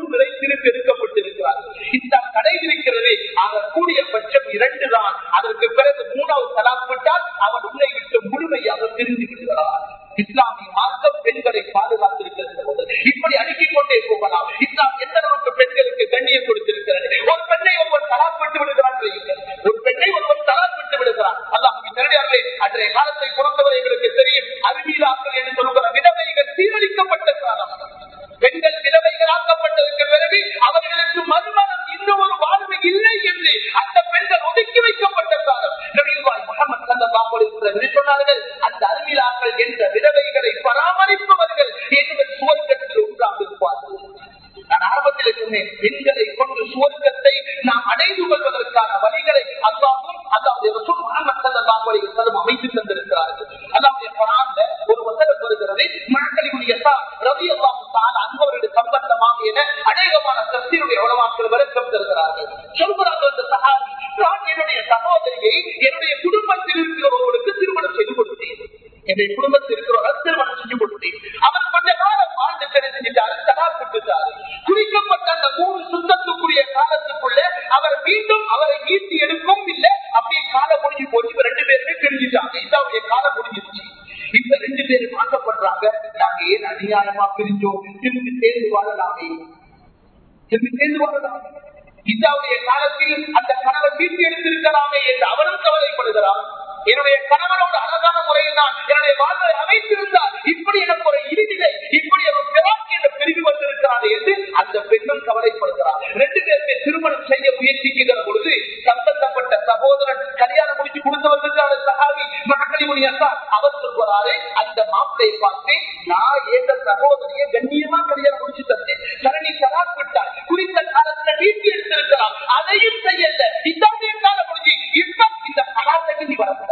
Speaker 1: இஸ்லாம் தடை இருக்கிறது ஆக கூடிய பட்சம் இரண்டு தான் அதற்கு பிறகு மூணாவது தலாக் விட்டால் அவன் உன்னை விட்டு முழுமையாக பிரிந்து விடுகிறார் இஸ்லாமிய மார்க்கம் பெண்களை பாதுகாத்திருக்கிறது இப்படி அடுக்கிக் கொண்டே போகலாம் இஸ்லாம் எந்த அளவுக்கு பெண்களுக்கு கண்ணியம் கொடுத்திருக்கிறது ஒரு பெண்ணை ஒருவர் தலாக் விட்டு விடுகிறான் வையுங்கள். ஒரு பெண்ணை ஒருவர் தலாக் விட்டு விடுகிறான் அல்லாஹ் தெரியார்களே அன்றைய காலத்தை பொறுத்தவரை எங்களுக்கு தெரியும் அறிவியலாக்கள் என்று சொல்கிற விதவைகள் சீரழிக்கப்பட்ட காலம் பெண்கள் விதவைகள் ஆக்கப்பட்டதற்கு பிறகு அவர்களுக்கு மறுமணம் இன்னும் ஒரு வாழ்வு இல்லை என்று அந்த பெண்கள் ஒதுக்கி வைக்கப்பட்ட காலம் நபிவாய் முகமது சல்லல்லாஹு அலைஹி வஸல்லம் சொன்னார்கள் அந்த அறிவியலாக்கள் என்ற விதவைகளை பராமரிப்பவர்கள் எங்கள் சுவர்க்கத்தில் ஒன்றாக இருப்பார்கள் நான் ஆரம்பத்தில் சொன்னேன் பெண்களை கொண்டு சுவர்க்கத்தை நாம் அடைந்து கொள்வதற்கான வழிகளை அல்லாவும் அல்லாவுடைய ரசூல் முகமது ஸல்லல்லாஹு அலைஹி வஸல்லம் அமைத்து தந்திருக்கிறார்கள் அல்லாவுடைய குர்ஆன்ல ஒரு வசனம் வருகிறது மக்களுடைய ரவி அல்லாஹு தஆலா அன்பவருடைய சம்பந்தமாக என அநேகமான தஃசீருடைய உலமாக்கள் விளக்கம் தருகிறார்கள் சொல்கிறார்கள் அந்த சஹாபி நான் என்னுடைய சகோதரியை என்னுடைய குடும்பத்தில் இருக்கிறவர்களுக்கு திருமணம் செய்து கொடுத்தேன் என்னுடைய குடும்பத்தில் இருக்கிறவர்கள் திருமணம் செஞ்சு கொடுத்தேன் அவர் கொஞ்ச காலம் வாழ்ந்து தெரிஞ்சுட்டாரு தலாக் விட்டுட்டாரு குறிக்கப்பட்ட அந்த மூணு சுத்தத்துக்குரிய காலத்துக்குள்ள அவர் மீண்டும் அவரை மீட்டு எடுக்கவும் இல்லை அப்படியே காலம் முடிஞ்சு போச்சு இப்ப ரெண்டு பேருமே தெரிஞ்சுட்டாங்க இதாவுடைய காலம் முடிஞ்சிருச்சு இப்ப ரெண்டு பேரும் மாற்றப்படுறாங்க நாங்க ஏன் அநியாயமா பிரிஞ்சோம் திரும்பி சேர்ந்து வாழலாமே திரும்பி சேர்ந்து வாழலாமே இதாவுடைய காலத்தில் அந்த கணவர் மீட்டு எடுத்திருக்கலாமே என்று அவரும் கவலைப்படுகிறார் என்னுடைய கணவனோட அழகான முறையில் தான் என்னுடைய வாழ்வை அமைத்திருந்தால் இப்படி எனக்கு ஒரு இறுதிலை இப்படி ஒரு பிராக்கி என்ற பிரிவு வந்திருக்கிறார் என்று அந்த பெண்ணும் கவலைப்படுகிறார் ரெண்டு பேருமே திருமணம் செய்ய முயற்சிக்கிற பொழுது சம்பந்தப்பட்ட சகோதரன் கல்யாணம் முடிச்சு கொடுத்து வந்திருக்காரு சகாவி மகக்கடி முடியாதா அவர் சொல்கிறாரு அந்த மாப்பிளையை பார்த்து நான் ஏந்த சகோதரியை கண்ணியமா கல்யாணம் முடிச்சு தந்தேன் சரணி தலாக் விட்டார் குறித்த காலத்துல வீட்டு எடுத்திருக்கலாம் அதையும் செய்யல இதாவுடைய காலம் முடிஞ்சு இப்ப இந்த கலாத்துக்கு நீ வரக்கூடாது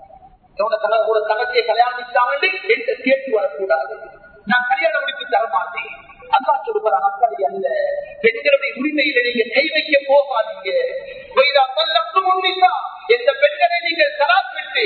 Speaker 1: ஒரு தகத்தையை கல்யாணம் என்று கேட்டு வரக்கூடாது நான் கல்யாணம் முடித்து தர மாட்டேன் அல்லா சொல்லுகிற அப்படி அல்ல பெண்களுடைய உரிமையில நீங்க கை வைக்க போகாதீங்க எந்த பெண்களை நீங்கள் தலாக் விட்டு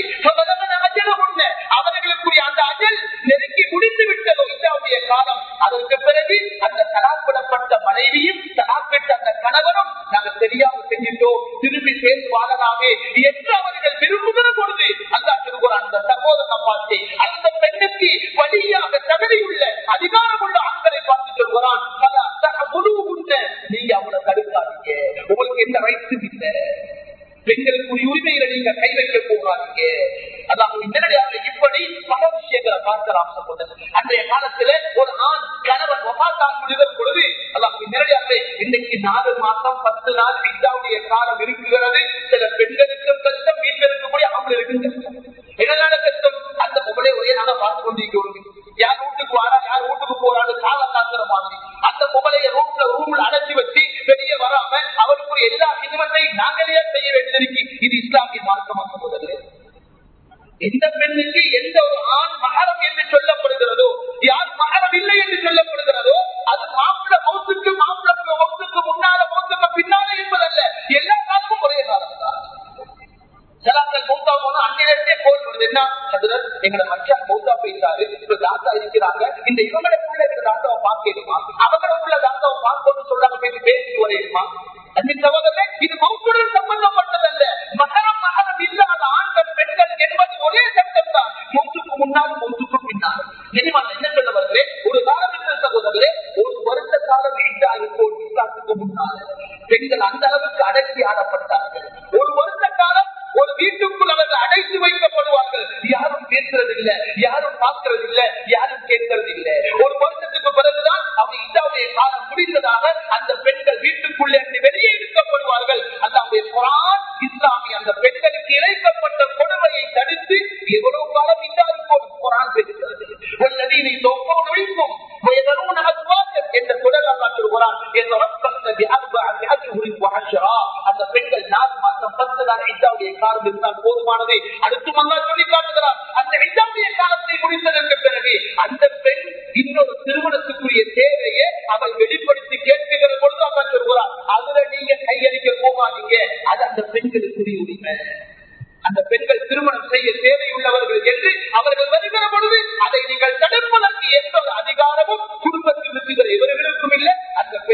Speaker 1: அவர்களுக்குரிய அந்த அஜல் நெருங்கி முடிந்து விட்டதோ இதாவுடைய காலம் அதற்கு பிறகு அந்த தலாப்பிடப்பட்ட மனைவியும் தலாப்பிட்ட அந்த கணவனும் நாங்க தெரியாம செஞ்சிட்டோம் திரும்பி சேர்ந்து வாழலாமே என்று அவர்கள் விரும்புகிற பொழுது அல்லா சொல்லுகிற அந்த சகோதரனை பார்த்து அந்த பெண்ணுக்கு வழியாக தகுதியுள்ள அதிகாரமுள்ள ஆண்களை பார்த்து சொல்கிறான் முழு உண்ட நீங்க அவங்களை தடுக்காதீங்க உங்களுக்கு எந்த ரைட்ஸும் இல்லை பெண்களுக்கு உரிமையில நீங்க கை வைக்க போகாதீங்க அதாவது நேரடியாக இப்படி பல விஷயங்களை பார்க்கலாம் சகோதரர் அன்றைய காலத்துல ஒரு ஆண் கணவன் ஒபாத்தான் முடிதல் பொழுது அதாவது நேரடியாக இன்னைக்கு நாலு மாசம் பத்து நாள் இதாவுடைய காலம் இருக்குகிறது சில பெண்களுக்கும் கஷ்டம் வீட்டில் இருக்கக்கூடிய அவங்களுக்கும் கஷ்டம் என்னதான கஷ்டம் அந்த பொம்பளை ஒரே நாள பார்த்து கொண்டிருக்கிறோம் யார் வீட்டுக்கு வாரா யார் வீட்டுக்கு போறாரு கால காக்குற மாதிரி அந்த பொம்பளைய ரூம்ல ரூம்ல அடைச்சி வச்சு வெளியே வராம அவருக்குரிய எல்லா சினிமத்தையும் நாங்களே செய்ய வேண்டியிருக்கு இது இஸ்லாமிய மார்க்கமாக சகோதரர்களே எந்த பெண்ணுக்கு எந்த ஒரு ஆண் மகரம் என்று சொல்லப்படுகிறதோ யார் மகரம் இல்லை என்று சொல்லப்படுகிறதோ அது மாப்பிள மௌத்துக்கு மாப்பிள மௌத்துக்கு முன்னால மௌத்துக்கு பின்னால என்பதல்ல எல்லா காலமும் ஒரே காலம் தான் சிலாக்கள் மௌத்தா போனா அன்றையிலிருந்தே போன் வருது என்ன சதுரர் எங்களை மச்சான் மௌத்தா போயிட்டாரு இப்ப தாத்தா இருக்கிறாங்க இந்த இவங்களுக்குள்ள இருக்கிற தாத்தாவை பார்க்கணுமா அவங்களுக்குள்ள தாத்தாவை பார்க்கணும்னு சொல்றாங்க பேசி பேசி வரையுமா அன்பின் சகோதரே இது மௌத்துடன் சம்பந்தப்பட்டதல்ல மகரம் மகரம் இல்லாத ஆண்கள் பெண்கள் என்பது ஒரே சட்டம் தான் மௌத்துக்கு முன்னால் மௌத்துக்கு பின்னால் இனிமால் என்ன சொல்ல வருகிறே ஒரு காலம் இருக்கிற சகோதரரே ஒரு வருஷ காலம் வீட்டா இருக்கும் இஸ்லாத்துக்கு முன்னால் பெண்கள் அந்த அளவுக்கு அடக்கி ஆடப்பட்டார்கள் ஒரு வருஷ காலம் ஒரு வீட்டுக்குள் அவர்கள் அடைத்து வைக்கப்படுவார்கள் யாரும் பேசுறது இல்ல யாரும் பார்க்கறது இல்ல யாரும் கேட்கறது இல்ல ஒரு வருஷத்துக்கு பிறகுதான் அவங்க இதாவுடைய காலம் முடிந்ததாக அந்த பெண்கள் வீட்டுக்குள்ளே வெளியே இழுக்கப்படுவார்கள் அல்லாவுடைய குரான் இஸ்லாமிய அந்த பெண்களுக்கு இழைக்கப்பட்ட கொடுமையை தடுத்து எவ்வளவு காலம் இதா இருக்கும் குரான் பேசுகிறது والذين يتوفون منكم ويذرون ازواجا என்ற தொடர் அல்லா சொல்கிறான் يتربصن باربعه اشهر وعشرا அந்த பெண்கள் நாலு மாசம் பத்து நாள் இதாவுடைய காலம் இருந்தால் போதுமானது அடுத்து அல்லா சொல்லி காட்டுகிறார் அந்த இதாவுடைய காலத்தை முடித்ததற்கு பிறகு அந்த பெண் இன்னொரு திருமணத்துக்குரிய தேவையை அவள் வெளிப்படுத்தி கேட்கிற பொழுது அல்லா சொல்கிறார் அதுல நீங்க கையளிக்க போகாதீங்க அது அந்த பெண்களுக்குரிய உரிமை அந்த பெண்கள் திருமணம் செய்ய தேவையுள்ளவர்கள் என்று அவர்கள் வருகிற பொழுது அதை நீங்கள் தடுப்பதற்கு எந்த ஒரு அதிகாரமும் குடும்பத்தில் இருக்கிற இவர்களுக்கும் இல்லை அந்த பெண்களுக்கும்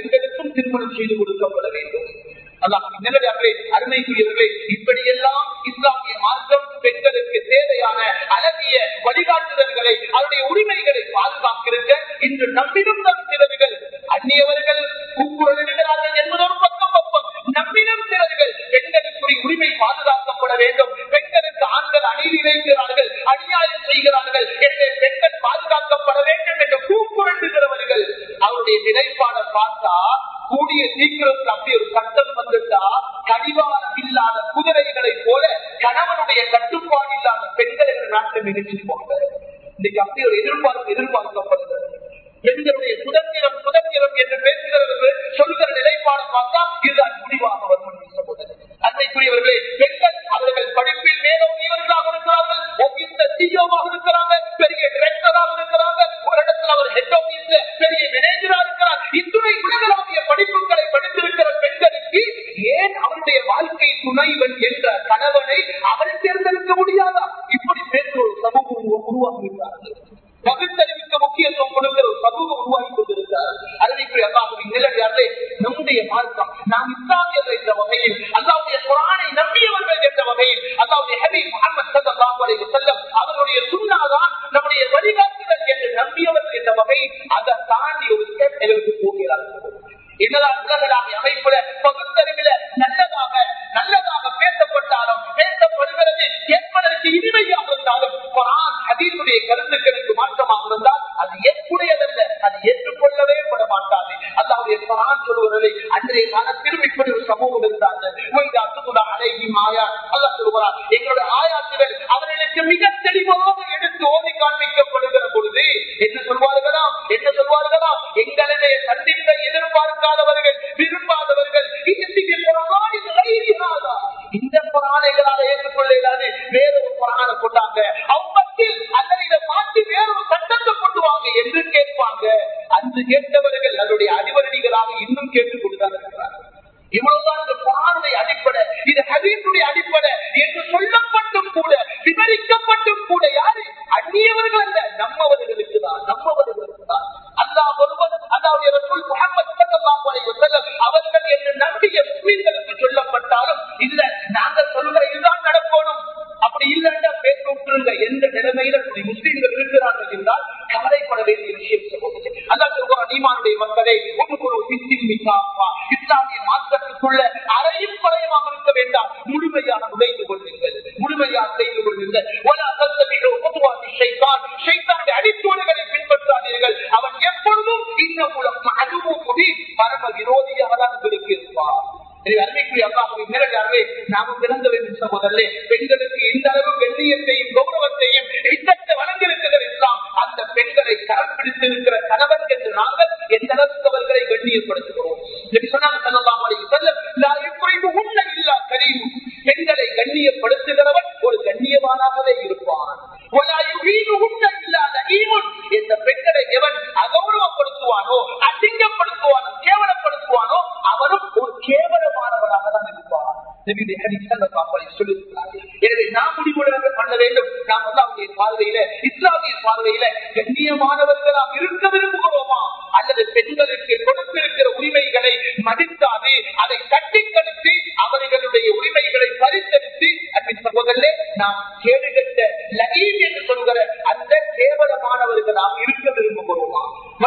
Speaker 1: பெண்களுக்கும் திருமணம் செய்து கொடுக்கப்பட வேண்டும் நிலவியார்களே அருமைக்குரியவர்களே இப்படியெல்லாம் இஸ்லாமிய மார்க்கம் பெண்களுக்கு தேவையான அழகிய வழிகாட்டுதல்களை அவருடைய உரிமைகளை பாதுகாத்திருக்க இன்று நம்மிடம் நம் சிலர்கள் அந்நியவர்கள் கூக்குரலிடுகிறார்கள் என்பது ஒரு பக்கம் பக்கம் நம்மிடம் சிலர்கள் பெண்களுக்குரிய உரிமை பாதுகாக்கப்பட வேண்டும் பெண்களுக்கு ஆண்கள் அநீதி இணைக்கிறார்கள் அநியாயம் செய்கிறார்கள் எனவே பெண்கள் பாதுகாக்கப்பட வேண்டும் என்று கூக்குரண்டுகிறவர்கள் அவருடைய நிலைப்பாடை பார்த்தா கூடிய சீக்கிரத்தில் அப்படி ஒரு சட்டம் வந்துட்டா கடிவாளம் இல்லாத குதிரைகளை போல கணவனுடைய கட்டுப்பாடு இல்லாத பெண்களை நாட்டை நிகழ்ச்சிப்பாங்க இன்னைக்கு அப்படி ஒரு எதிர்பார்ப்பு எதிர்பார்க்கப்படுகிறது பெண்களுடைய சுதந்திரம் சுதந்திரம் என்று பேசுகிறவர்கள் சொல்கிற நிலைப்பாடு பார்த்தா இதுதான் முடிவாக வரும் அன்னைக்குரியவர்களே பெண்கள் அவர்கள் படிப்பில் மேலோங்கியவர்களாக இருக்கிறார்கள் ஒபித்த சிஓவாக இருக்கிறாங்க பெரிய டிரெக்டராக இருக்கிறாங்க ஒரு இடத்துல அவர் ஹெட் ஆபீஸ்ல பெரிய மேனேஜரா இருக்கிறார் இத்துணை உலகளாவிய படிப்புகளை படித்திருக்கிற பெண்களுக்கு ஏன் அவருடைய வாழ்க்கை துணைவன் என்ற கணவனை அவள் தேர்ந்தெடுக்க முடியாதா இப்படி பேசுற ஒரு சமூகம் உருவாகிவிட்டார்கள் பகுத்தறிவுக்கு முக்கியத்துவம் கொடுக்கிற ஒரு சமூகம் உருவாகி கொண்டிருக்கிறார் அறிவிக்குரிய அல்லாஹுவின் நிலையாளே நம்முடைய மார்க்கம் நாம் இஸ்லாமியர்கள் என்ற வகையில் அல்லாவுடைய குரானை நம்பியவர்கள் என்ற வகையில் அல்லாவுடைய ஹபீப் முகமது சல்லாஹு அலைஹி வஸல்லம் அவருடைய சுண்ணாதான் நம்முடைய வழிகாட்டுதல் என்று நம்பியவர்கள் என்ற வகையில் அதை தாண்டி ஒரு ஸ்டெப் எங்களுக்கு போகிறார்கள் என்னதான் உலகளாவிய அமைப்புல பகுத்தறிவில நல்லதாக நல்லதாக பேசப்பட்டாலும் பேசப்படுகிறது கேட்பதற்கு இனிமையாக இருந்தாலும் குரான் ஹதீசுடைய கருத்துக்களுக்கு மாற்றமாக இருந்தால் அது ஏற்புடையதல்ல அது ஏற்றுக்கொள்ளவே பட மாட்டாது அல்லாவுடைய குரான் சொல்வதை அன்றைய காலத்திலும் இப்படி ஒரு சமூகம் இருந்தார்கள் அழகி மாயா அல்லா சொல்கிறார் எங்களுடைய ஆயாத்துகள் அவர்களுக்கு மிக தெளிவாக எடுத்து ஓதி காண்பிக்கப்படுகிற பொழுது என்ன சொல்வார்களாம் என்ன சொல்வார்களாம் எங்களுடைய சந்திப்பை எதிர்பார்க்காதவர்கள் விரும்பாதவர்கள் இந்த புராணைகளால் ஏற்றுக்கொள்ள இல்லாது வேறொரு புராண கொண்டாங்க அவ்வத்தில் அல்லது இதை மாற்றி வேறொரு சட்டத்தை கொண்டு வாங்க என்று கேட்பாங்க அன்று கேட்டவர்கள் அதனுடைய அடிவரடிகளாக இன்னும் கேட்டுக் கொண்டுதான் இருக்கிறார்கள் இவ்வளவுதான் இந்த குரானுடைய அடிப்படை இது ஹதீசுடைய அடிப்படை என்று சொல்லப்பட்டும் கூட விவரிக்கப்பட்டும் கூட யாரு அந்நியவர்கள் அல்ல நம்மவர்களுக்கு தான் நம்மவர்களுக்கு தான் அல்லாஹ் ஒருவர் அல்லாவுடைய ரசூல் முகமது ஸல்லல்லாஹு அலைஹி வஸல்லம் அவர்கள் என்று நம்பிய முஸ்லிம்களுக்கு சொல்லப்பட்டாலும் இல்ல நாங்கள் சொல்கிற இதுதான் நடக்கணும் அப்படி இல்லைன்னா பேச விட்டுருங்க எந்த நிலைமையில முஸ்லிம்கள் இருக்கிறார்கள் என்றால் கவலைப்பட வேண்டிய விஷயம் சொல்லுவது அதான் சொல்கிறார் ஈமானுடைய மக்களை ஒரு இஸ்லாமிய மாற்றத்துக்குள்ள அறையும் குறையமாக இருக்க வேண்டாம் முழுமையாக நுழைந்து கொள்ளுங்கள் முழுமையாக நுழைந்து கொள்ளுங்கள் அடித்தோடுகளை பின்பற்றாதீர்கள் அவன் எப்பொழுதும் இந்த மூலம் அதுவும் பரம விரோதியாக தான் உங்களுக்கு இருப்பார் அருமைக்குரிய அல்லாஹுவின் நேரடியாகவே நாமும் திறந்த வேண்டும் சகோதரே பெண்களுக்கு இந்த அளவு கண்ணியத்தையும் கௌரவத்தையும் இத்தத்தை வழங்கியிருக்கிற இஸ்லாம் அந்த பெண்களை கரம் பிடித்திருக்கிற கணவன் என்று நாங்கள் எந்த அளவுக்கு அவர்களை கண்ணியப்படுத்துகிறோம் பெண்களை கண்ணியப்படுத்துகிறவன் ஒரு கண்ணியவானாகவே இருப்பான் எந்த பெண்களை எவன் அகௌரவப்படுத்துவானோ அசிங்கப்படுத்துவானோ கேவலப்படுத்துவானோ அவனும் ஒரு கேவலமானவராக தான் இருப்பான் எனவே நாம் முடிவுடன் பண்ண வேண்டும் நாம் அல்லாவுடைய பார்வையில இஸ்லாமிய பார்வையில கண்ணியமானவர்களாக இருக்க விரும்புகிறோமா அல்லது பெண்களுக்கு கொடுத்திருக்கிற உரிமைகளை மதித்தாது அதை தட்டி கழித்து அவர்களுடைய உரிமைகளை பரிசளித்து அன்பின் சகோதரே நாம் கேடுகட்ட லகீம் என்று சொல்கிற அந்த கேவலமானவர்களாக இருக்க விரும்புகிறோமா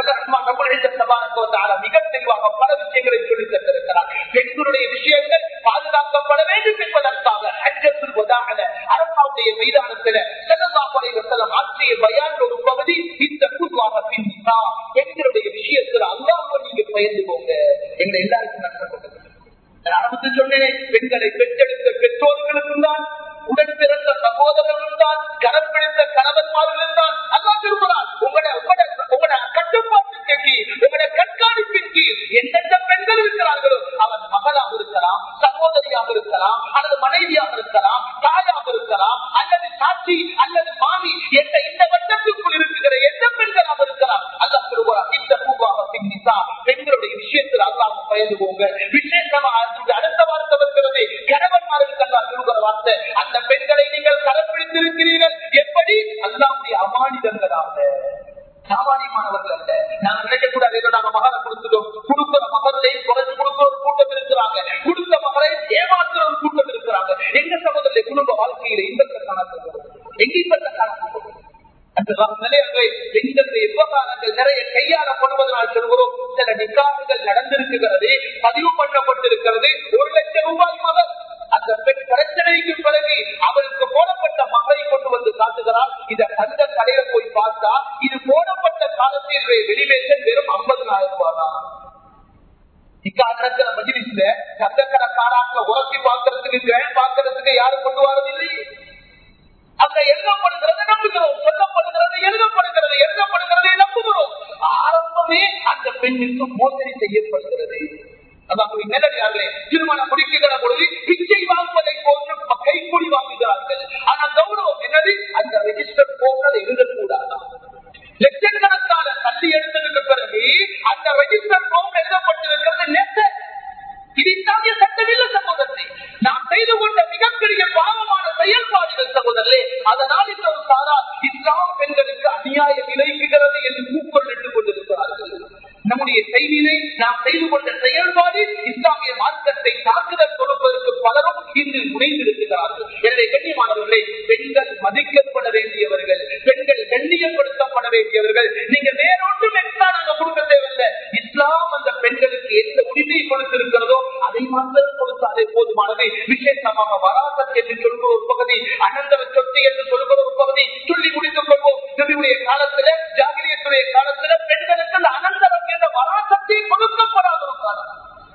Speaker 1: மிக தெளிவாக பல விஷயங்களை சொல்லி தந்திருக்கிறார் பெண்களுடைய விஷயங்கள் பாதுகாக்கப்பட வேண்டும் என்பதற்காக ஹஜ்ஜத்துல் வதாக அரசாவுடைய மைதானத்தில் செல்லல்லாஹலை வசலம் ஆற்றிய பயான் ஒரு பகுதி இந்த புதுவாக பின்னிசா பெண்களுடைய விஷயத்தில் அல்லாஹ் நீங்க பயந்து போங்க எங்களை எல்லாருக்கும் நஷ்டப்பட்டது ஆரம்பத்தில் சொன்னேன் பெண்களை பெற்றெடுத்த பெற்றோர்களுக்கும் தான் உடன் பிறந்த சகோதரர்களும் தான் கரம் பிடித்த கணவன்மார்களும் தான் அல்லா திரும்புகிறார் உங்களோட உங்களோட உங்களோட கட்டுப்பாட்டுக்கு கீழ் உங்களோட கண்காணிப்பின் கீழ் எந்தெந்த பெண்கள் இருக்கிறார்களோ அவர் மகளாக இருக்கலாம் சகோதரியாக இருக்கலாம் அல்லது மனைவியாக இருக்கலாம் தாயாக இருக்கலாம் அல்லது சாட்சி அல்லது மாமி என்ற இந்த வட்டத்துக்குள் இருக்கிற எந்த பெண்களாக இருக்கலாம் அல்லா திரும்புகிறார் இந்த பூவாக பின்னிசா பெண்களுடைய விஷயத்தில் அல்லாம பயந்து போங்க விசேஷமா அடுத்த வார்த்தை வருகிறது கணவன்மார்களுக்கு அல்லா திரும்புகிற வார்த்தை அந்த பெண்களை நீங்கள் கரம் பிடித்திருக்கிறீர்கள் எப்படி அல்லாவுடைய அமானிதங்களாக சாமானியமானவர்கள் அல்ல நாங்க நினைக்க கூடாது ஏதோ நாங்க மகளை கொடுத்துட்டோம் கொடுக்கிற மகளையும் குறை பதிவு பண்ணப்பட்டிருக்கிறது ஒரு லட்சம் ரூபாய் மகன் அந்த பெண் பிரச்சனைக்கு பிறகு அவருக்கு போடப்பட்ட மகளை கொண்டு வந்து காட்டுகிறார் இத தந்த கடையில போய் பார்த்தா இது போடப்பட்ட காலத்தினுடைய வெளிவேஷன் வெறும் ஐம்பதுனாயிரம் ரூபாய் தான் இக்காலத்துல மஜிலிஸ்ல சந்தக்கடக்காராங்க உரசி பார்க்கறதுக்கு கிரேன் பார்க்கறதுக்கு யாரும் கொண்டு வரதில்லை அங்க எழுதப்படுகிறது நம்புகிறோம் சொல்லப்படுகிறது எழுதப்படுகிறது எழுதப்படுகிறதை நம்புகிறோம் ஆரம்பமே அந்த பெண்ணுக்கு மோசடி செய்யப்படுகிறது அதாவது நேரடியார்களே திருமணம் முடிக்கிற பொழுது பிச்சை வாங்குவதை போன்று கைக்கூலி வாங்குகிறார்கள் ஆனா கௌரவம் என்னது அந்த ரெஜிஸ்டர் போன்றது எழுதக்கூடாதான் லட்சக்கணக்கான தள்ளி எடுத்ததுக்கு பிறகு அந்த ரெஜிஸ்டர் ஃபார்ம் எழுதப்பட்டிருக்கிறது நெட்ட இது இஸ்லாமிய சட்டமில்லை சகோதரத்தை நாம் செய்து கொண்ட மிகப்பெரிய பாவமான செயல்பாடுகள் சகோதரே அதனால் இந்த ஒரு சாரா இஸ்லாம் பெண்களுக்கு அநியாயம் இணைக்குகிறது என்று கூக்கொள்ளிட்டுக் கொண்டிருக்கிறார்கள் நம்முடைய செய்தியினை நாம் செய்து கொண்ட செயல்பாடு இஸ்லாமிய மார்க்கத்தை தாக்குதல் கொடுப்பதற்கு பலரும் இன்று முனைந்திருக்கிறார்கள் எனவே கண்ணியமானவர்களே பெண்கள் மதிக்கப்பட வேண்டியவர்கள் பெண்கள் கண்ணியப்படுத்தப்பட வேண்டியவர்கள் நீங்க வேறொன்றும் எக்ஸ்ட்ரா நாங்க கொடுக்க தேவையில்லை இஸ்லாம் அந்த பெண்களுக்கு எந்த உரிமை கொடுத்திருக்கிறதோ அதை மாத்திரம் கொடுத்தாலே போதுமானது விசேஷமாக வராசத் என்று சொல்கிற ஒரு பகுதி அனந்தர சொத்து என்று சொல்கிற ஒரு பகுதி சொல்லி முடித்துக் கொள்வோம் நபியுடைய காலத்துல ஜாகிரியத்துடைய காலத்துல பெண்களுக்கு அந்த அனந்தரம் என்ற வராசத்தை கொடுக்கப்படாத ஒரு காலம்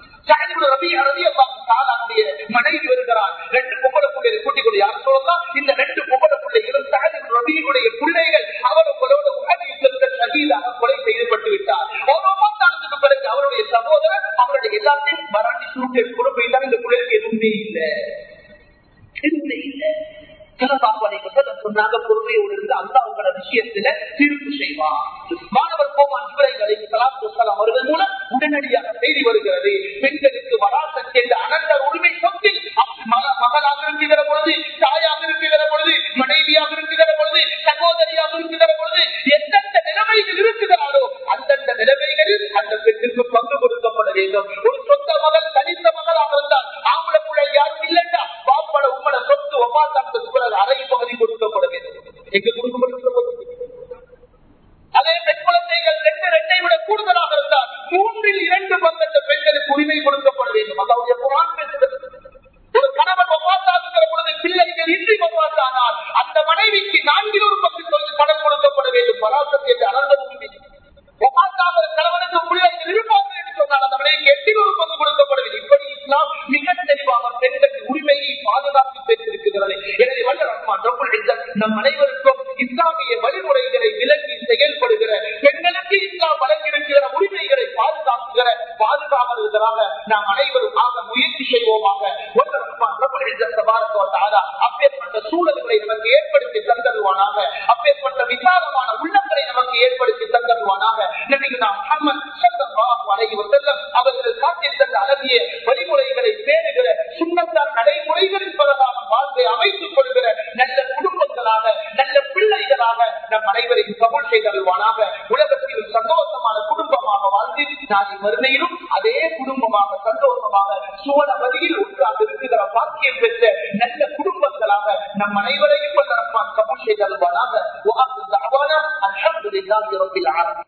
Speaker 1: மனைவி வருகிறார் ரெண்டு பொம்பளை பிள்ளைகளை கூட்டிக் கொண்டு யார் சொல்லலாம் இந்த ரெண்டு பொம்பளை பிள்ளைகளும் சாஹிப் ரபியுடைய பிள்ளைகள் அவர் உங்களோட உகதி யுத்தத்தில் சகிதாக கொலை செய்யப்பட்டு விட்டார் ஒரு ஒப்பந்தானத்துக்கு பிறகு அவருடைய சகோதரர் அவருடைய எல்லாத்தையும் வராண்டி சுருட்டு எடுத்து போயிட்டார் இந்த பிள்ளைகளுக்கு எதுவுமே இல்லை எதுவுமே இல்லை சொன்னாங்க பொறுமையோடு இருந்து அல்லா உங்களோட விஷயத்துல தீர்ப்பு செய்வார் மாணவர் கோமான் இப்ராஹிம் அவர்கள் மூலம் உடனடியாக செய்தி வருகிறது பெண்களுக்கு வராசத் என்ற அனந்த உரிமை சொத்தில் மகளாக இருக்குகிற பொழுது தாயாக இருக்குகிற பொழுது மனைவியாக இருக்குகிற பொழுது சகோதரியாக இருக்குகிற பொழுது எந்தெந்த நிலைமைகள் இருக்குகிறாரோ அந்தந்த நிலைமைகளில் அந்த பெண்ணுக்கு பங்கு கொடுக்கப்பட வேண்டும் ஒரு சொந்த மகள் தனித்த மகளாக இருந்தால் ஆம்பளை பிள்ளை யாரும் இல்லைண்டா பாப்பட உம்மட சொத்து ஒப்பாத்தாக்கு பிறகு அரை பகுதி கொடுக்கப்பட வேண்டும் எங்க கொடுக்கப்பட்டிருக்க அதே பெண் குழந்தைகள் ரெண்டு ரெண்டை விட கூடுதலாக இருந்தால் மூன்றில் இரண்டு பங்கத்த பெண்களுக்கு உரிமை கொடுக்கப்பட வேண்டும் அதாவது குரான் பேசுகிறது ஒரு கணவன் ஒப்பாத்தாக்குகிற பொழுது பிள்ளைகள் இன்றி ஒப்பாத்தானால் அந்த மனைவிக்கு நான்கில் ஒரு பங்கு கடன் கொடுக்கப்பட வேண்டும் பராசத்தை என்று அனந்த உரிமை ஒப்பாத்தாகிற கணவனுக்கு பிள்ளைகள் இருப்பார்கள் என்று சொன்னால் அந்த மனைவிக்கு எட்டில் ஒரு பங்கு கொடுக்கப்படவில்லை இப்படி இஸ்லாம் மிக தெளிவாக பெண்களின் உரிமையை பாதுகாத்து பேசியிருக்கிறது எனவே வல்ல ரஹ்மான் ரப்புல் இஸ்ஸத் நம் அனைவருக்கும் இஸ்லாமிய வழிமுறைகளை விலக்கி செயல்படுகிற பெண்களுக்கு இஸ்லாம் வழங்கியிருக்கிற உரிமைகளை பாதுகாக்குகிற பாதுகாவலர்களாக நாம் அனைவரும் ஆக முயற்சி செய்வோமாக வல்ல ரஹ்மான் ரப்புல் இஸ்ஸத் தபாரக வ தஆலா அப்பேற்பட்ட சூழல்களை நமக்கு ஏற்படுத்தி தந்தருவானாக அப்பேற்பட்ட விசாலமான உள்ளங்களை நமக்கு ஏற்படுத்தி தந்தருவானாக நபிகள் முஹம்மது ஸல்லல்லாஹு அலைஹி வஸல்லம் அவர்கள் காட்டித் தந்த அழகிய வழிமுறைகளை பேணுகிற சுண்ணத்தார் நடைமுறைகளின் பிரகாரம் வாழ்வை அமைத்துக் கொள்கிற நல்ல குடும்பங்களாக நல்ல பிள்ளைகளாக நம் அனைவரையும் கபூல் செய்தருவானாக உலகத்தில் சந்தோஷமான குடும்பமாக வாழ்ந்து நாளை மறுமையிலும் அதே குடும்பமாக சந்தோஷமாக சுவனபதியில் ஒன்றாக இருக்கிற பாக்கியம் பெற்ற நல்ல குடும்பங்களாக நம் அனைவரையும் கபூல் செய்தருவானாக அல்ஹம்துலில்லாஹி ரப்பில் ஆலமீன்